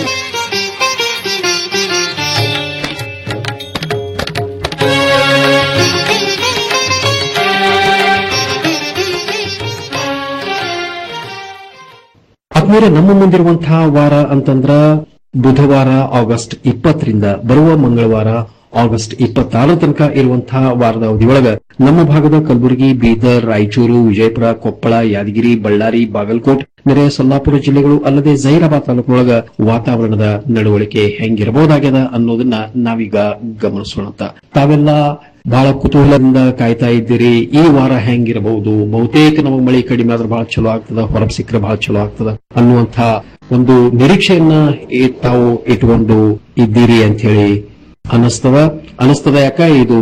Speaker 17: ಆದ್ಮೇಲೆ ನಮ್ಮ ಮುಂದಿರುವಂತಹ ವಾರ ಅಂತಂದ್ರ ಬುಧವಾರ ಆಗಸ್ಟ್ ಇಪ್ಪತ್ತರಿಂದ ಬರುವ ಮಂಗಳವಾರ ಆಗಸ್ಟ್ ಇಪ್ಪತ್ತಾರರ ತನಕ ಇರುವಂತಹ ವಾರದ ಅವಧಿಯೊಳಗ ನಮ್ಮ ಭಾಗದ ಕಲಬುರಗಿ ಬೀದರ್ ರಾಯಚೂರು ವಿಜಯಪುರ ಕೊಪ್ಪಳ ಯಾದಗಿರಿ ಬಳ್ಳಾರಿ ಬಾಗಲಕೋಟ್ ನೆರೆಯ ಸೊಲ್ಲಾಪುರ ಜಿಲ್ಲೆಗಳು ಅಲ್ಲದೆ ಜೈರಾಬಾದ್ ತಾಲೂಕಿನೊಳಗ ವಾತಾವರಣದ ನಡವಳಿಕೆ ಹೆಂಗಿರಬಹುದಾಗ್ಯದ ಅನ್ನೋದನ್ನ ನಾವೀಗ ಗಮನಿಸೋಣ ತಾವೆಲ್ಲ ಬಹಳ ಕುತೂಹಲದಿಂದ ಕಾಯ್ತಾ ಇದ್ದೀರಿ ಈ ವಾರ ಹೆಂಗಿರಬಹುದು ಬಹುತೇಕ ನಮಗೆ ಮಳೆ ಕಡಿಮೆ ಆದ್ರೆ ಬಹಳ ಚಲೋ ಆಗ್ತದ ಹೊರಬ್ ಸಿಕ್ಕರೆ ಬಹಳ ಚಲೋ ಆಗ್ತದ ಅನ್ನುವಂಥ ಒಂದು ನಿರೀಕ್ಷೆಯನ್ನ ಈ- ತಾವು ಇಟ್ಕೊಂಡು ಇದ್ದೀರಿ ಅಂತ ಹೇಳಿ ಅನಿಸ್ತದ ಅನಿಸ್ತದ ಯಾಕ ಇದು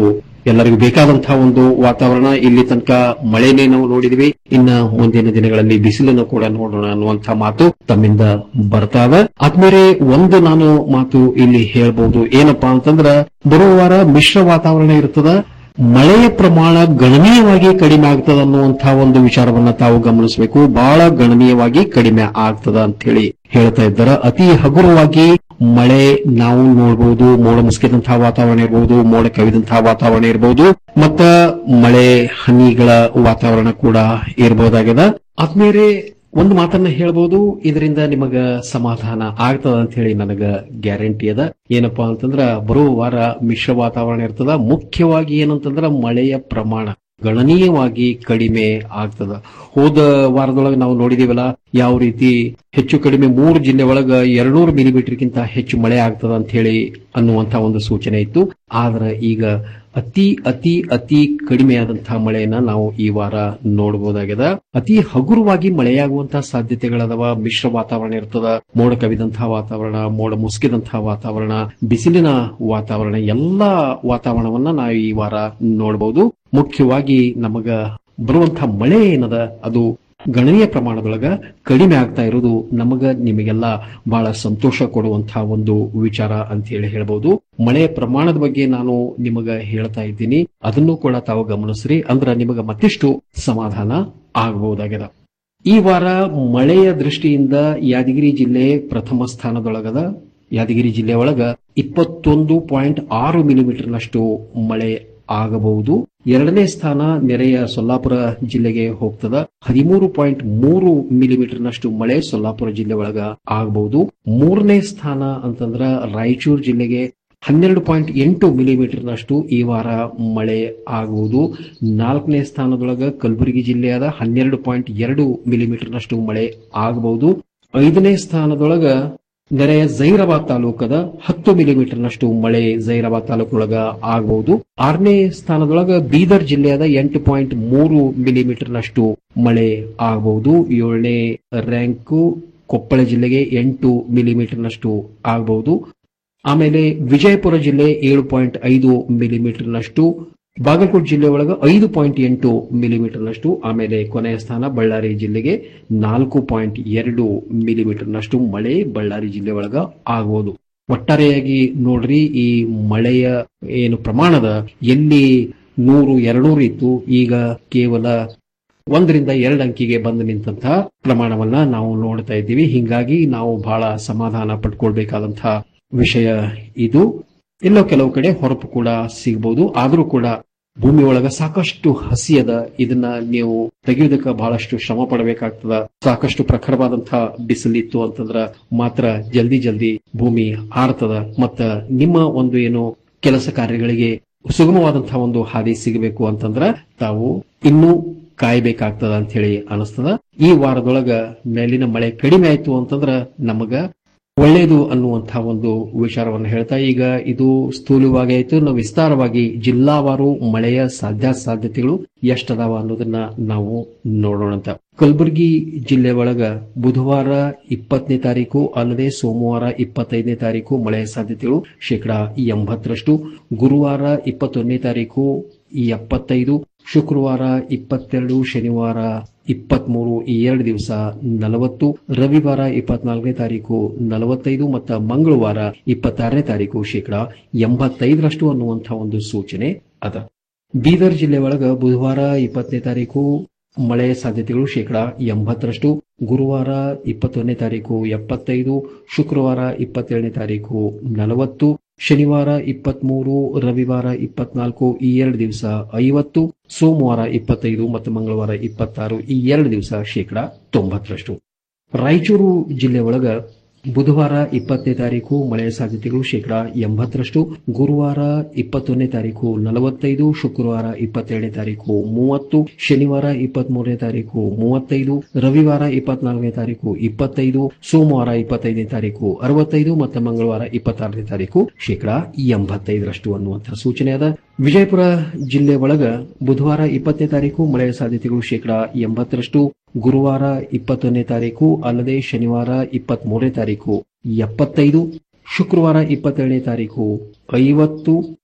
Speaker 17: ಎಲ್ಲರಿಗೂ ಬೇಕಾದಂತಹ ಒಂದು ವಾತಾವರಣ ಇಲ್ಲಿ ತನಕ ಮಳೆನೇ ನಾವು ನೋಡಿದ್ವಿ ಇನ್ನ ಮುಂದಿನ ದಿನಗಳಲ್ಲಿ ಬಿಸಿಲನ್ನು ಕೂಡ ನೋಡೋಣ ಅನ್ನುವಂತಹ ಮಾತು ತಮ್ಮಿಂದ ಬರ್ತಾವ ಆದ್ಮೇಲೆ ಒಂದು ನಾನು ಮಾತು ಇಲ್ಲಿ ಹೇಳ್ಬಹುದು ಏನಪ್ಪಾ ಅಂತಂದ್ರ ಬರುವ ವಾರ ಮಿಶ್ರ ವಾತಾವರಣ ಇರ್ತದ ಮಳೆಯ ಪ್ರಮಾಣ ಗಣನೀಯವಾಗಿ ಕಡಿಮೆ ಆಗ್ತದ ಅನ್ನುವಂತಹ ಒಂದು ವಿಚಾರವನ್ನ ತಾವು ಗಮನಿಸಬೇಕು ಬಹಳ ಗಣನೀಯವಾಗಿ ಕಡಿಮೆ ಆಗ್ತದ ಅಂತ ಹೇಳಿ ಹೇಳ್ತಾ ಇದ್ದಾರೆ ಅತಿ ಹಗುರವಾಗಿ ಮಳೆ ನಾವು ನೋಡಬಹುದು ಮೋಡ ಮುಸುಕಿದಂತಹ ವಾತಾವರಣ ಇರಬಹುದು ಮೋಡ ಕವಿದಂತಹ ವಾತಾವರಣ ಇರಬಹುದು ಮತ್ತ ಮಳೆ ಹನಿಗಳ ವಾತಾವರಣ ಕೂಡ ಇರಬಹುದಾಗಿದೆ ಆದ್ಮೇಲೆ ಒಂದು ಮಾತನ್ನ ಹೇಳ್ಬೋದು ಇದರಿಂದ ನಿಮಗ ಸಮಾಧಾನ ಆಗ್ತದ ಅಂತ ಹೇಳಿ ನನಗ ಗ್ಯಾರಂಟಿ ಅದ ಏನಪ್ಪಾ ಅಂತಂದ್ರ ಬರುವ ವಾರ ಮಿಶ್ರ ವಾತಾವರಣ ಇರ್ತದ ಮುಖ್ಯವಾಗಿ ಏನಂತಂದ್ರ ಮಳೆಯ ಪ್ರಮಾಣ ಗಣನೀಯವಾಗಿ ಕಡಿಮೆ ಆಗ್ತದ ಹೋದ ವಾರದೊಳಗೆ ನಾವು ನೋಡಿದೀವಲ್ಲ ಯಾವ ರೀತಿ ಹೆಚ್ಚು ಕಡಿಮೆ ಮೂರು ಜಿಲ್ಲೆ ಒಳಗ ಎರಡ್ನೂರು ಮಿಲಿಮೀಟರ್ಗಿಂತ ಹೆಚ್ಚು ಮಳೆ ಆಗ್ತದ ಅಂತ ಹೇಳಿ ಅನ್ನುವಂತ ಒಂದು ಸೂಚನೆ ಇತ್ತು ಆದ್ರೆ ಈಗ ಅತಿ ಅತಿ ಅತಿ ಕಡಿಮೆಯಾದಂತಹ ಮಳೆಯನ್ನ ನಾವು ಈ ವಾರ ನೋಡಬಹುದಾಗಿದೆ ಅತಿ ಹಗುರವಾಗಿ ಮಳೆಯಾಗುವಂತಹ ಸಾಧ್ಯತೆಗಳದವ ಮಿಶ್ರ ವಾತಾವರಣ ಇರ್ತದ ಮೋಡ ಕವಿದಂತಹ ವಾತಾವರಣ ಮೋಡ ಮುಸುಕಿದಂತಹ ವಾತಾವರಣ ಬಿಸಿಲಿನ ವಾತಾವರಣ ಎಲ್ಲಾ ವಾತಾವರಣವನ್ನ ನಾವು ಈ ವಾರ ನೋಡಬಹುದು ಮುಖ್ಯವಾಗಿ ನಮಗ ಬರುವಂತಹ ಮಳೆ ಏನದ ಅದು ಗಣನೀಯ ಪ್ರಮಾಣದೊಳಗ ಕಡಿಮೆ ಆಗ್ತಾ ಇರೋದು ನಮಗ ನಿಮಗೆಲ್ಲ ಬಹಳ ಸಂತೋಷ ಕೊಡುವಂತಹ ಒಂದು ವಿಚಾರ ಅಂತ ಹೇಳಿ ಹೇಳ್ಬಹುದು ಮಳೆಯ ಪ್ರಮಾಣದ ಬಗ್ಗೆ ನಾನು ನಿಮಗ ಹೇಳ್ತಾ ಇದ್ದೀನಿ ಅದನ್ನು ಕೂಡ ತಾವು ಗಮನಿಸ್ರಿ ಅಂದ್ರ ನಿಮಗ ಮತ್ತಿಷ್ಟು ಸಮಾಧಾನ ಆಗಬಹುದಾಗಿದೆ ಈ ವಾರ ಮಳೆಯ ದೃಷ್ಟಿಯಿಂದ ಯಾದಗಿರಿ ಜಿಲ್ಲೆ ಪ್ರಥಮ ಸ್ಥಾನದೊಳಗದ ಯಾದಗಿರಿ ಜಿಲ್ಲೆ ಒಳಗ ಇಪ್ಪತ್ತೊಂದು ಪಾಯಿಂಟ್ ಆರು ಮಿಲಿಮೀಟರ್ನಷ್ಟು ಮಳೆ ಆಗಬಹುದು ಎರಡನೇ ಸ್ಥಾನ ನೆರೆಯ ಸೊಲ್ಲಾಪುರ ಜಿಲ್ಲೆಗೆ ಹೋಗ್ತದ ಹದಿಮೂರು ಪಾಯಿಂಟ್ ಮೂರು ಮಿಲಿಮೀಟರ್ನಷ್ಟು ಮಳೆ ಸೊಲ್ಲಾಪುರ ಜಿಲ್ಲೆ ಒಳಗ ಆಗಬಹುದು ಮೂರನೇ ಸ್ಥಾನ ಅಂತಂದ್ರ ರಾಯಚೂರು ಜಿಲ್ಲೆಗೆ ಹನ್ನೆರಡು ಪಾಯಿಂಟ್ ಎಂಟು ಮಿಲಿಮೀಟರ್ನಷ್ಟು ಈ ವಾರ ಮಳೆ ಆಗುವುದು ನಾಲ್ಕನೇ ಸ್ಥಾನದೊಳಗ ಕಲಬುರಗಿ ಜಿಲ್ಲೆಯಾದ ಹನ್ನೆರಡು ಪಾಯಿಂಟ್ ಎರಡು ಮಿಲಿಮೀಟರ್ನಷ್ಟು ಮಳೆ ಆಗಬಹುದು ಐದನೇ ಸ್ಥಾನದೊಳಗ ನೆರೆಯ ಜೈರಾಬಾದ್ ತಾಲೂಕದ ಹತ್ತು ಮಿಲಿಮೀಟರ್ನಷ್ಟು ಮಳೆ ಜೈರಾಬಾದ್ ತಾಲೂಕೊಳಗ ಆಗಬಹುದು ಆರನೇ ಸ್ಥಾನದೊಳಗ ಬೀದರ್ ಜಿಲ್ಲೆಯಾದ ಎಂಟು ಪಾಯಿಂಟ್ ಮೂರು ಮಿಲಿಮೀಟರ್ನಷ್ಟು ಮಳೆ ಆಗಬಹುದು ಏಳನೇ ರ್ಯಾಂಕು ಕೊಪ್ಪಳ ಜಿಲ್ಲೆಗೆ ಎಂಟು ಮಿಲಿಮೀಟರ್ನಷ್ಟು ಆಗಬಹುದು ಆಮೇಲೆ ವಿಜಯಪುರ ಜಿಲ್ಲೆ ಏಳು ಪಾಯಿಂಟ್ ಐದು ಮಿಲಿಮೀಟರ್ನಷ್ಟು ಬಾಗಲಕೋಟೆ ಜಿಲ್ಲೆ ಒಳಗ ಐದು ಪಾಯಿಂಟ್ ಎಂಟು ಮಿಲಿಮೀಟರ್ನಷ್ಟು ಆಮೇಲೆ ಕೊನೆಯ ಸ್ಥಾನ ಬಳ್ಳಾರಿ ಜಿಲ್ಲೆಗೆ ನಾಲ್ಕು ಪಾಯಿಂಟ್ ಎರಡು ಮಿಲಿಮೀಟರ್ನಷ್ಟು ಮಳೆ ಬಳ್ಳಾರಿ ಜಿಲ್ಲೆ ಒಳಗ ಆಗಬಹುದು ಒಟ್ಟಾರೆಯಾಗಿ ನೋಡ್ರಿ ಈ ಮಳೆಯ ಏನು ಪ್ರಮಾಣದ ಎಲ್ಲಿ ನೂರು ಎರಡ್ನೂರು ಇತ್ತು ಈಗ ಕೇವಲ ಒಂದರಿಂದ ಎರಡು ಅಂಕಿಗೆ ಬಂದು ನಿಂತಹ ಪ್ರಮಾಣವನ್ನ ನಾವು ನೋಡ್ತಾ ಇದ್ದೀವಿ ಹಿಂಗಾಗಿ ನಾವು ಬಹಳ ಸಮಾಧಾನ ಪಡ್ಕೊಳ್ಬೇಕಾದಂತಹ ವಿಷಯ ಇದು ಎಲ್ಲೋ ಕೆಲವು ಕಡೆ ಹೊರಪು ಕೂಡ ಸಿಗಬಹುದು ಆದ್ರೂ ಕೂಡ ಭೂಮಿ ಒಳಗ ಸಾಕಷ್ಟು ಹಸಿಯದ ಇದನ್ನ ನೀವು ತೆಗೆಯುವುದಕ್ಕೆ ಬಹಳಷ್ಟು ಶ್ರಮ ಪಡಬೇಕಾಗ್ತದ ಸಾಕಷ್ಟು ಪ್ರಖರವಾದಂತಹ ಬಿಸಿಲಿತ್ತು ಅಂತಂದ್ರ ಮಾತ್ರ ಜಲ್ದಿ ಜಲ್ದಿ ಭೂಮಿ ಆರ್ತದ ಮತ್ತ ನಿಮ್ಮ ಒಂದು ಏನು ಕೆಲಸ ಕಾರ್ಯಗಳಿಗೆ ಸುಗಮವಾದಂತಹ ಒಂದು ಹಾದಿ ಸಿಗಬೇಕು ಅಂತಂದ್ರ ತಾವು ಇನ್ನೂ ಕಾಯ್ಬೇಕಾಗ್ತದ ಅಂತ ಹೇಳಿ ಅನಿಸ್ತದ ಈ ವಾರದೊಳಗ ಮೇಲಿನ ಮಳೆ ಕಡಿಮೆ ಆಯ್ತು ಅಂತಂದ್ರ ನಮಗ ಒಳ್ಳೆಯದು ಅನ್ನುವಂತಹ ಒಂದು ವಿಚಾರವನ್ನು ಹೇಳ್ತಾ ಈಗ ಇದು ಸ್ಥೂಲವಾಗಿ ಆಯ್ತು ನಾವು ವಿಸ್ತಾರವಾಗಿ ಜಿಲ್ಲಾವಾರು ಮಳೆಯ ಸಾಧ್ಯ ಸಾಧ್ಯತೆಗಳು ಎಷ್ಟದಾವ ಅನ್ನೋದನ್ನ ನಾವು ನೋಡೋಣಂತ ಕಲಬುರಗಿ ಜಿಲ್ಲೆ ಒಳಗ ಬುಧವಾರ ಇಪ್ಪತ್ತನೇ ತಾರೀಕು ಅಲ್ಲದೆ ಸೋಮವಾರ ಇಪ್ಪತ್ತೈದನೇ ತಾರೀಕು ಮಳೆಯ ಸಾಧ್ಯತೆಗಳು ಶೇಕಡಾ ಎಂಬತ್ತರಷ್ಟು ಗುರುವಾರ ಇಪ್ಪತ್ತೊಂದನೇ ತಾರೀಕು ಎಪ್ಪತ್ತೈದು ಶುಕ್ರವಾರ ಇಪ್ಪತ್ತೆರಡು ಶನಿವಾರ ಇಪ್ಪತ್ಮೂರು ಈ ಎರಡು ದಿವಸ ನಲವತ್ತು ರವಿವಾರ ಇಪ್ಪತ್ನಾಲ್ಕನೇ ತಾರೀಕು ನಲವತ್ತೈದು ಮತ್ತು ಮಂಗಳವಾರ ಇಪ್ಪತ್ತಾರನೇ ತಾರೀಕು ಶೇಕಡಾ ಎಂಬತ್ತೈದರಷ್ಟು ಅನ್ನುವಂತಹ ಒಂದು ಸೂಚನೆ ಅದ ಬೀದರ್ ಜಿಲ್ಲೆ ಒಳಗ ಬುಧವಾರ ಇಪ್ಪತ್ತನೇ ತಾರೀಕು ಮಳೆ ಸಾಧ್ಯತೆಗಳು ಶೇಕಡಾ ಎಂಬತ್ತರಷ್ಟು ಗುರುವಾರ ಇಪ್ಪತ್ತೊಂದನೇ ತಾರೀಕು ಎಪ್ಪತ್ತೈದು ಶುಕ್ರವಾರ ಇಪ್ಪತ್ತೇಳನೇ ತಾರೀಕು ನಲವತ್ತು ಶನಿವಾರ ಇಪ್ಪತ್ಮೂರು ರವಿವಾರ ಇಪ್ಪತ್ನಾಲ್ಕು ಈ ಎರಡು ದಿವಸ ಐವತ್ತು ಸೋಮವಾರ ಇಪ್ಪತ್ತೈದು ಮತ್ತು ಮಂಗಳವಾರ ಇಪ್ಪತ್ತಾರು ಈ ಎರಡು ದಿವಸ ಶೇಕಡಾ ತೊಂಬತ್ತರಷ್ಟು ರಾಯಚೂರು ಜಿಲ್ಲೆ ಒಳಗ ಬುಧವಾರ ಇಪ್ಪತ್ತನೇ ತಾರೀಕು ಮಳೆಯ ಸಾಧ್ಯತೆಗಳು ಶೇಕಡಾ ಎಂಬತ್ತರಷ್ಟು ಗುರುವಾರ ಇಪ್ಪತ್ತೊಂದನೇ ತಾರೀಕು ನಲವತ್ತೈದು ಶುಕ್ರವಾರ ಇಪ್ಪತ್ತೇಳನೇ ತಾರೀಕು ಮೂವತ್ತು ಶನಿವಾರ ಇಪ್ಪತ್ಮೂರನೇ ತಾರೀಕು ಮೂವತ್ತೈದು ರವಿವಾರ ಇಪ್ಪತ್ನಾಲ್ಕನೇ ತಾರೀಕು ಇಪ್ಪತ್ತೈದು ಸೋಮವಾರ ಇಪ್ಪತ್ತೈದನೇ ತಾರೀಕು ಅರವತ್ತೈದು ಮತ್ತು ಮಂಗಳವಾರ ಇಪ್ಪತ್ತಾರನೇ ತಾರೀಕು ಶೇಕಡಾ ಎಂಬತ್ತೈದರಷ್ಟು ಅನ್ನುವಂತಹ ಸೂಚನೆ ಅದ ವಿಜಯಪುರ ಜಿಲ್ಲೆ ಒಳಗ ಬುಧವಾರ ಇಪ್ಪತ್ತನೇ ತಾರೀಕು ಮಳೆಯ ಸಾಧ್ಯತೆಗಳು ಶೇಕಡಾ ಎಂಬತ್ತರಷ್ಟು ಗುರುವಾರ ಇಪ್ಪತ್ತೊಂದನೇ ತಾರೀಕು ಅಲ್ಲದೆ ಶನಿವಾರ ಇಪ್ಪತ್ತ್ ಮೂರನೇ ತಾರೀಕು ಎಪ್ಪತ್ತೈದು ಶುಕ್ರವಾರ ಇಪ್ಪತ್ತೇಳನೇ ತಾರೀಕು ಐವತ್ತು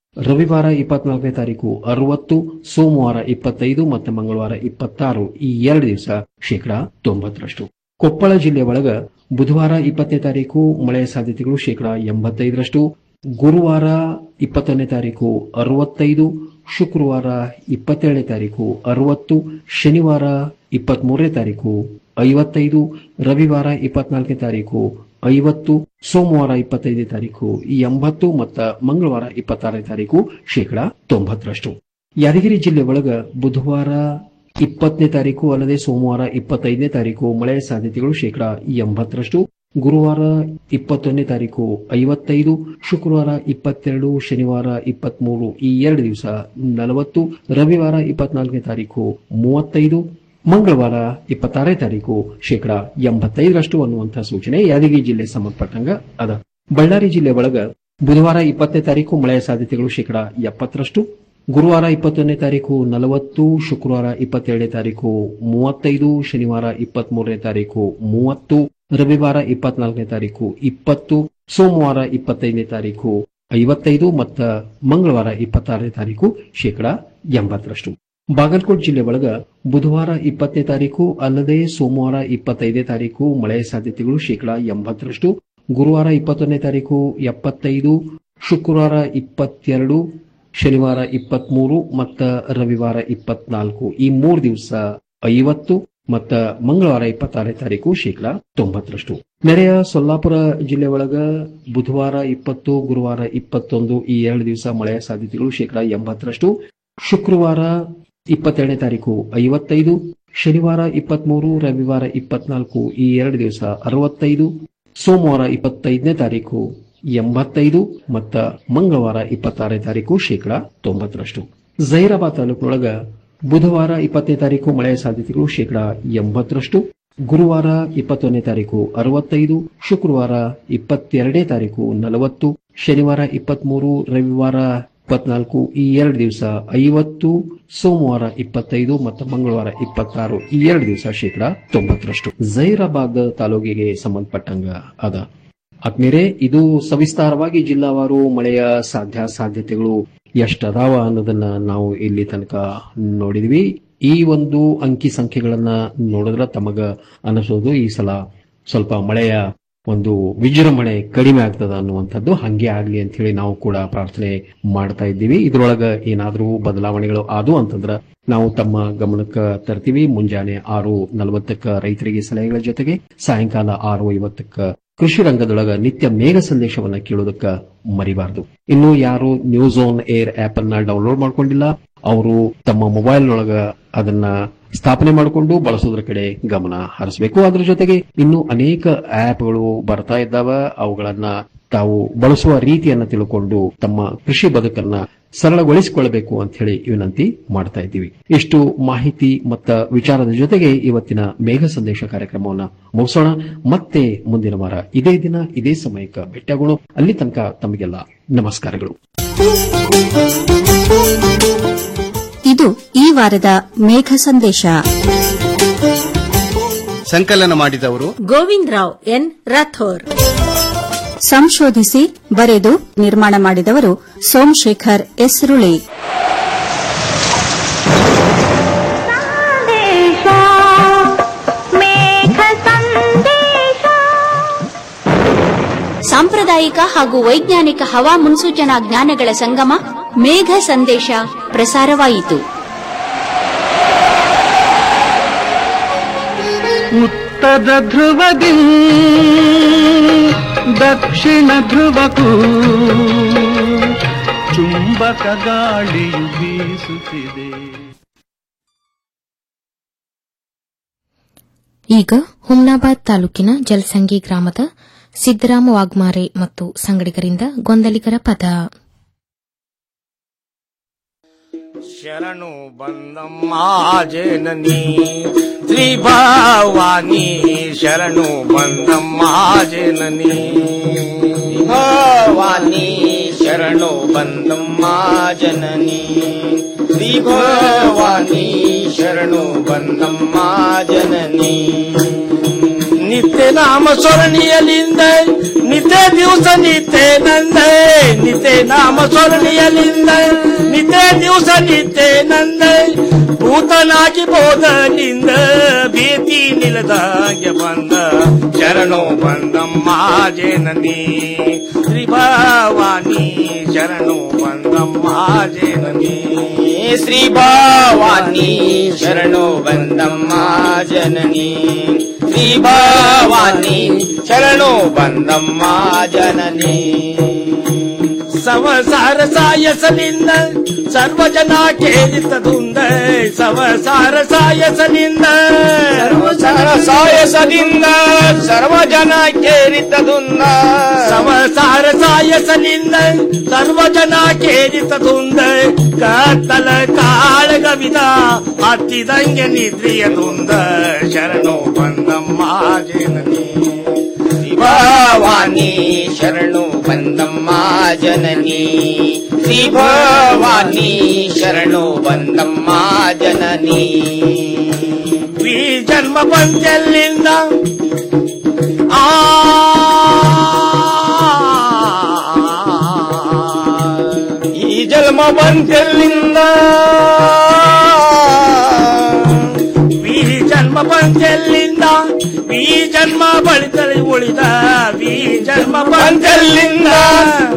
Speaker 17: ರವಿವಾರ ಇಪ್ಪತ್ನಾಲ್ಕನೇ ತಾರೀಕು ಅರವತ್ತು ಸೋಮವಾರ ಇಪ್ಪತ್ತೈದು ಮತ್ತು ಮಂಗಳವಾರ ಇಪ್ಪತ್ತಾರು ಈ ಎರಡು ದಿವಸ ಶೇಕಡಾ ತೊಂಬತ್ತರಷ್ಟು ಕೊಪ್ಪಳ ಜಿಲ್ಲೆ ಒಳಗ ಬುಧವಾರ ಇಪ್ಪತ್ತನೇ ತಾರೀಕು ಮಳೆಯ ಸಾಧ್ಯತೆಗಳು ಶೇಕಡಾ ಎಂಬತ್ತೈದರಷ್ಟು ಗುರುವಾರ ಇಪ್ಪತ್ತೊಂದನೇ ತಾರೀಕು ಅರವತ್ತೈದು ಶುಕ್ರವಾರ ಇಪ್ಪತ್ತೇಳನೇ ತಾರೀಕು ಅರವತ್ತು ಶನಿವಾರ ಇಪ್ಪತ್ಮೂರನೇ ತಾರೀಕು ಐವತ್ತೈದು ರವಿವಾರ ಇಪ್ಪತ್ನಾಲ್ಕನೇ ತಾರೀಕು ಐವತ್ತು ಸೋಮವಾರ ಇಪ್ಪತ್ತೈದನೇ ತಾರೀಕು ಎಂಬತ್ತು ಮತ್ತು ಮಂಗಳವಾರ ಇಪ್ಪತ್ತಾರನೇ ತಾರೀಕು ಶೇಕಡಾ ತೊಂಬತ್ತರಷ್ಟು ಯಾದಗಿರಿ ಜಿಲ್ಲೆ ಒಳಗ ಬುಧವಾರ ಇಪ್ಪತ್ತನೇ ತಾರೀಕು ಅಲ್ಲದೆ ಸೋಮವಾರ ಇಪ್ಪತ್ತೈದನೇ ತಾರೀಕು ಮಳೆಯ ಸಾಧ್ಯತೆಗಳು ಶೇಕಡಾ ಎಂಬತ್ತರಷ್ಟು ಗುರುವಾರ ಇಪ್ಪತ್ತೊಂದನೇ ತಾರೀಕು ಐವತ್ತೈದು ಶುಕ್ರವಾರ ಇಪ್ಪತ್ತೆರಡು ಶನಿವಾರ ಇಪ್ಪತ್ಮೂರು ಈ ಎರಡು ದಿವಸ ನಲವತ್ತು ರವಿವಾರ ಇಪ್ಪತ್ನಾಲ್ಕನೇ ತಾರೀಕು ಮೂವತ್ತೈದು ಮಂಗಳವಾರ ಇಪ್ಪತ್ತಾರನೇ ತಾರೀಕು ಶೇಕಡಾ ಎಂಬತ್ತೈದರಷ್ಟು ಅನ್ನುವಂತಹ ಸೂಚನೆ ಯಾದಗಿರಿ ಜಿಲ್ಲೆ ಸಂಬಂಧಪಟ್ಟಂಗ ಅದ ಬಳ್ಳಾರಿ ಜಿಲ್ಲೆ ಒಳಗ ಬುಧವಾರ ಇಪ್ಪತ್ತನೇ ತಾರೀಕು ಮಳೆಯ ಸಾಧ್ಯತೆಗಳು ಶೇಕಡಾ ಎಪ್ಪತ್ತರಷ್ಟು ಗುರುವಾರ ಇಪ್ಪತ್ತೊಂದನೇ ತಾರೀಕು ನಲವತ್ತು ಶುಕ್ರವಾರ ಇಪ್ಪತ್ತೆರಡನೇ ತಾರೀಕು ಮೂವತ್ತೈದು ಶನಿವಾರ ಇಪ್ಪತ್ಮೂರನೇ ತಾರೀಕು ಮೂವತ್ತು ರವಿವಾರ ಇಪ್ಪತ್ನಾಲ್ಕನೇ ತಾರೀಕು ಇಪ್ಪತ್ತು ಸೋಮವಾರ ಇಪ್ಪತ್ತೈದನೇ ತಾರೀಕು ಐವತ್ತೈದು ಮತ್ತು ಮಂಗಳವಾರ ಇಪ್ಪತ್ತಾರನೇ ತಾರೀಕು ಶೇಕಡಾ ಎಂಬತ್ತರಷ್ಟು ಬಾಗಲಕೋಟ್ ಜಿಲ್ಲೆ ಒಳಗ ಬುಧವಾರ ಇಪ್ಪತ್ತನೇ ತಾರೀಕು ಅಲ್ಲದೆ ಸೋಮವಾರ ಇಪ್ಪತ್ತೈದನೇ ತಾರೀಕು ಮಳೆಯ ಸಾಧ್ಯತೆಗಳು ಶೇಕಡಾ ಎಂಬತ್ತರಷ್ಟು ಗುರುವಾರ ಇಪ್ಪತ್ತೊಂದನೇ ತಾರೀಕು ಎಪ್ಪತ್ತೈದು ಶುಕ್ರವಾರ ಇಪ್ಪತ್ತೆರಡು ಶನಿವಾರ ಇಪ್ಪತ್ಮೂರು ಮತ್ತ ರವಿವಾರ ಇಪ್ಪತ್ನಾಲ್ಕು ಈ ಮೂರು ದಿವಸ ಐವತ್ತು ಮತ್ತ ಮಂಗಳವಾರ ಇಪ್ಪತ್ತಾರನೇ ತಾರೀಕು ಶೇಕಡಾ ತೊಂಬತ್ತರಷ್ಟು ನೆರೆಯ ಸೊಲ್ಲಾಪುರ ಜಿಲ್ಲೆ ಒಳಗ ಬುಧವಾರ ಇಪ್ಪತ್ತು ಗುರುವಾರ ಇಪ್ಪತ್ತೊಂದು ಈ ಎರಡು ದಿವಸ ಮಳೆಯ ಸಾಧ್ಯತೆಗಳು ಶೇಕಡಾ ಎಂಬತ್ತರಷ್ಟು ಶುಕ್ರವಾರ ಇಪ್ಪತ್ತೆರಡನೇ ತಾರೀಕು ಐವತ್ತೈದು ಶನಿವಾರ ಇಪ್ಪತ್ಮೂರು ರವಿವಾರ ಇಪ್ಪತ್ನಾಲ್ಕು ಈ ಎರಡು ದಿವಸ ಅರವತ್ತೈದು ಸೋಮವಾರ ಇಪ್ಪತ್ತೈದನೇ ತಾರೀಕು ಎಂಬತ್ತೈದು ಮತ್ತ ಮಂಗಳವಾರ ಇಪ್ಪತ್ತಾರನೇ ತಾರೀಕು ಶೇಕಡಾ ತೊಂಬತ್ತರಷ್ಟು ಜೈರಾಬಾದ್ ತಾಲೂಕಿನೊಳಗ ಬುಧವಾರ ಇಪ್ಪತ್ತನೇ ತಾರೀಕು ಮಳೆಯ ಸಾಧ್ಯತೆಗಳು ಶೇಕಡಾ ಎಂಬತ್ತರಷ್ಟು ಗುರುವಾರ ಇಪ್ಪತ್ತೊಂದನೇ ತಾರೀಕು ಅರವತ್ತೈದು ಶುಕ್ರವಾರ ಇಪ್ಪತ್ತೆರಡನೇ ತಾರೀಕು ನಲವತ್ತು ಶನಿವಾರ ಇಪ್ಪತ್ಮೂರು ರವಿವಾರ ಇಪ್ಪತ್ನಾಲ್ಕು ಈ ಎರಡು ದಿವಸ ಐವತ್ತು ಸೋಮವಾರ ಇಪ್ಪತ್ತೈದು ಮತ್ತು ಮಂಗಳವಾರ ಇಪ್ಪತ್ತಾರು ಈ ಎರಡು ದಿವಸ ಶೇಕಡಾ ತೊಂಬತ್ತರಷ್ಟು ಜೈರಾಬಾದ್ ತಾಲೂಕಿಗೆ ಸಂಬಂಧಪಟ್ಟಂಗ ಅದ ಆದ್ಮೇಲೆ ಇದು ಸವಿಸ್ತಾರವಾಗಿ ಜಿಲ್ಲಾವಾರು ಮಳೆಯ ಸಾಧ್ಯ ಸಾಧ್ಯತೆಗಳು ಎಷ್ಟದಾವ ಅನ್ನೋದನ್ನ ನಾವು ಇಲ್ಲಿ ತನಕ ನೋಡಿದ್ವಿ ಈ ಒಂದು ಅಂಕಿ ಸಂಖ್ಯೆಗಳನ್ನ ನೋಡಿದ್ರ ತಮಗ ಅನಿಸೋದು ಈ ಸಲ ಸ್ವಲ್ಪ ಮಳೆಯ ಒಂದು ವಿಜೃಂಭಣೆ ಕಡಿಮೆ ಆಗ್ತದ ಅನ್ನುವಂಥದ್ದು ಹಂಗೆ ಆಗ್ಲಿ ಅಂತ ಹೇಳಿ ನಾವು ಕೂಡ ಪ್ರಾರ್ಥನೆ ಮಾಡ್ತಾ ಇದ್ದೀವಿ ಇದ್ರೊಳಗ ಏನಾದ್ರೂ ಬದಲಾವಣೆಗಳು ಆದು ಅಂತಂದ್ರ ನಾವು ತಮ್ಮ ಗಮನಕ್ಕೆ ತರ್ತೀವಿ ಮುಂಜಾನೆ ಆರು ನಲವತ್ತಕ್ಕ ರೈತರಿಗೆ ಸಲಹೆಗಳ ಜೊತೆಗೆ ಸಾಯಂಕಾಲ ಆರು ಐವತ್ತಕ್ಕ ಕೃಷಿ ರಂಗದೊಳಗ ನಿತ್ಯ ಮೇಘ ಸಂದೇಶವನ್ನ ಕೇಳೋದಕ್ಕ ಮರಿಬಾರದು ಇನ್ನು ಯಾರು ನ್ಯೂಸ್ ಆನ್ ಏರ್ ಆಪ್ ಅನ್ನ ಡೌನ್ಲೋಡ್ ಮಾಡ್ಕೊಂಡಿಲ್ಲ ಅವರು ತಮ್ಮ ಮೊಬೈಲ್ ನೊಳಗ ಅದನ್ನ ಸ್ಥಾಪನೆ ಮಾಡಿಕೊಂಡು ಬಳಸೋದ್ರ ಕಡೆ ಗಮನ ಹರಿಸಬೇಕು ಅದ್ರ ಜೊತೆಗೆ ಇನ್ನು ಅನೇಕ ಆಪ್ಗಳು ಬರ್ತಾ ಇದ್ದಾವ ಅವುಗಳನ್ನ ತಾವು ಬಳಸುವ ರೀತಿಯನ್ನ ತಿಳ್ಕೊಂಡು ತಮ್ಮ ಕೃಷಿ ಬದುಕನ್ನ ಸರಳಗೊಳಿಸಿಕೊಳ್ಳಬೇಕು ಅಂತ ಹೇಳಿ ವಿನಂತಿ ಮಾಡ್ತಾ ಇದ್ದೀವಿ ಇಷ್ಟು ಮಾಹಿತಿ ಮತ್ತ ವಿಚಾರದ ಜೊತೆಗೆ ಇವತ್ತಿನ ಮೇಘ ಸಂದೇಶ ಕಾರ್ಯಕ್ರಮವನ್ನ ಮುಗಿಸೋಣ ಮತ್ತೆ ಮುಂದಿನ ವಾರ ಇದೇ ದಿನ ಇದೇ ಸಮಯಕ್ಕೆ ಭೇಟಿಯಾಗೋಣ ಅಲ್ಲಿ ತನಕ ತಮಗೆಲ್ಲ ನಮಸ್ಕಾರಗಳು
Speaker 19: ಇದು ಈ ವಾರದ ಮೇಘ ಸಂದೇಶ
Speaker 20: ಸಂಕಲನ ಮಾಡಿದವರು
Speaker 19: ಗೋವಿಂದ್ ರಾವ್ ಎನ್ ರಾಥೋರ್ ಸಂಶೋಧಿಸಿ ಬರೆದು ನಿರ್ಮಾಣ ಮಾಡಿದವರು ಸೋಮಶೇಖರ್ ಎಸ್ರುಳಿ ಸಾಂಪ್ರದಾಯಿಕ ಹಾಗೂ ವೈಜ್ಞಾನಿಕ ಹವಾ ಮುನ್ಸೂಚನಾ ಜ್ಞಾನಗಳ ಸಂಗಮ ಮೇಘ ಸಂದೇಶ ಪ್ರಸಾರವಾಯಿತು
Speaker 5: ಉತ್ತರ ಧ್ರುವದಿ ದಕ್ಷಿಣ ಧ್ರುವಕ್ಕೂ ಚುಂಬಕ ಗಾಳಿಯು ಬೀಸುತ್ತಿದೆ
Speaker 1: ಈಗ ಹುಮ್ನಾಬಾದ್ ತಾಲೂಕಿನ ಜಲಸಂಗಿ ಗ್ರಾಮದ ಸಿದ್ದರಾಮ ವಾಗ್ಮಾರೆ ಮತ್ತು ಸಂಗಡಿಗರಿಂದ ಗೊಂದಲಿಗರ ಪದ
Speaker 21: ಶರಣು ಬಂದಮ್ಮ ಜನನಿ ತ್ರಿಭಾವಾನಿ ಶರಣು ಬಂದಮ್ಮ ಜನನಿ ಭವಾನಿ ಶರಣು ಬಂದಮ್ಮ ಜನನಿ ತ್ರಿಭವಾನಿ ಶರಣು ಬಂದಮ್ಮ ಜನನಿ ನಿತ್ಯ ನಾಮ ಸ್ವರಣಿಯಲಿಂದ ನಿತ್ಯ ದಿವಸ ನಿತ್ಯ ನಂದ ನಿತ್ಯ ನಾಮ ಸ್ವರಣಿಯಲಿಂದ ನಿತ್ಯ ದಿವಸ ನಿತ್ಯ ನಂದ ಭೂತನಾಗಿ ಬೋಧನಿಂದ ಭೀತಿ ನಿಲದಾಗೆ ಬಂದ ಶರಣು ಬಂದಮ್ಮ ಜನನಿ ಶ್ರೀ ಭವಾನಿ ಶರಣು ಬಂದಮ್ಮ ಜನನಿ ಶ್ರೀ ಭವಾನಿ ಶರಣು ಬಂದಮ್ಮ ಜನನಿ ಶ್ರೀ ಭವಾನಿ ಶರಣು ಬಂದಮ್ಮ ಜನನಿ ಸಂಸಾರ ಸಾಯಸಲಿಂದ ಸರ್ವಜನ ಕೇಳಿತದುಂದ ಸಂಸಾರ ಸಾಯಸಲಿಂದ ಸರ್ವಸಾರ ಸಾಯಸದಿಂದ ಸರ್ವಜನ ಕೇರಿತದುಂದ ಸಂಸಾರ ಸಾಯಸಲಿಂದ ಸರ್ವಜನ ಕೇಳಿತದುಂದ ಕತ್ತಲ ಕಾಳಗವಿದ ಹತ್ತಿದಂಗೆ ನಿದ್ರಿಯದುಂದ ಶರಣು ಬಂದಮ್ಮ ಜನನಿ ಭವಾನಿ ಶರಣು ಬಂದಮ್ಮ ಜನನಿ ಶ್ರೀ ಭವಾನಿ ಶರಣು ಬಂದಮ್ಮ ಜನನಿ ಈ ಜನ್ಮ ಬಂದೆಲ್ಲಿಂದ ಆ ಈ ಜನ್ಮ ಬಂದೆಲ್ಲಿಂದ ಈ ಜನ್ಮ ಬಂದೆಲ್ಲಿಂದ ಈ ಜನ್ಮ ಬಳಿತಲ್ಲಿ ಉಳಿದ ಈ ಜನ್ಮ ಬಂದೆಲ್ಲಿಂದ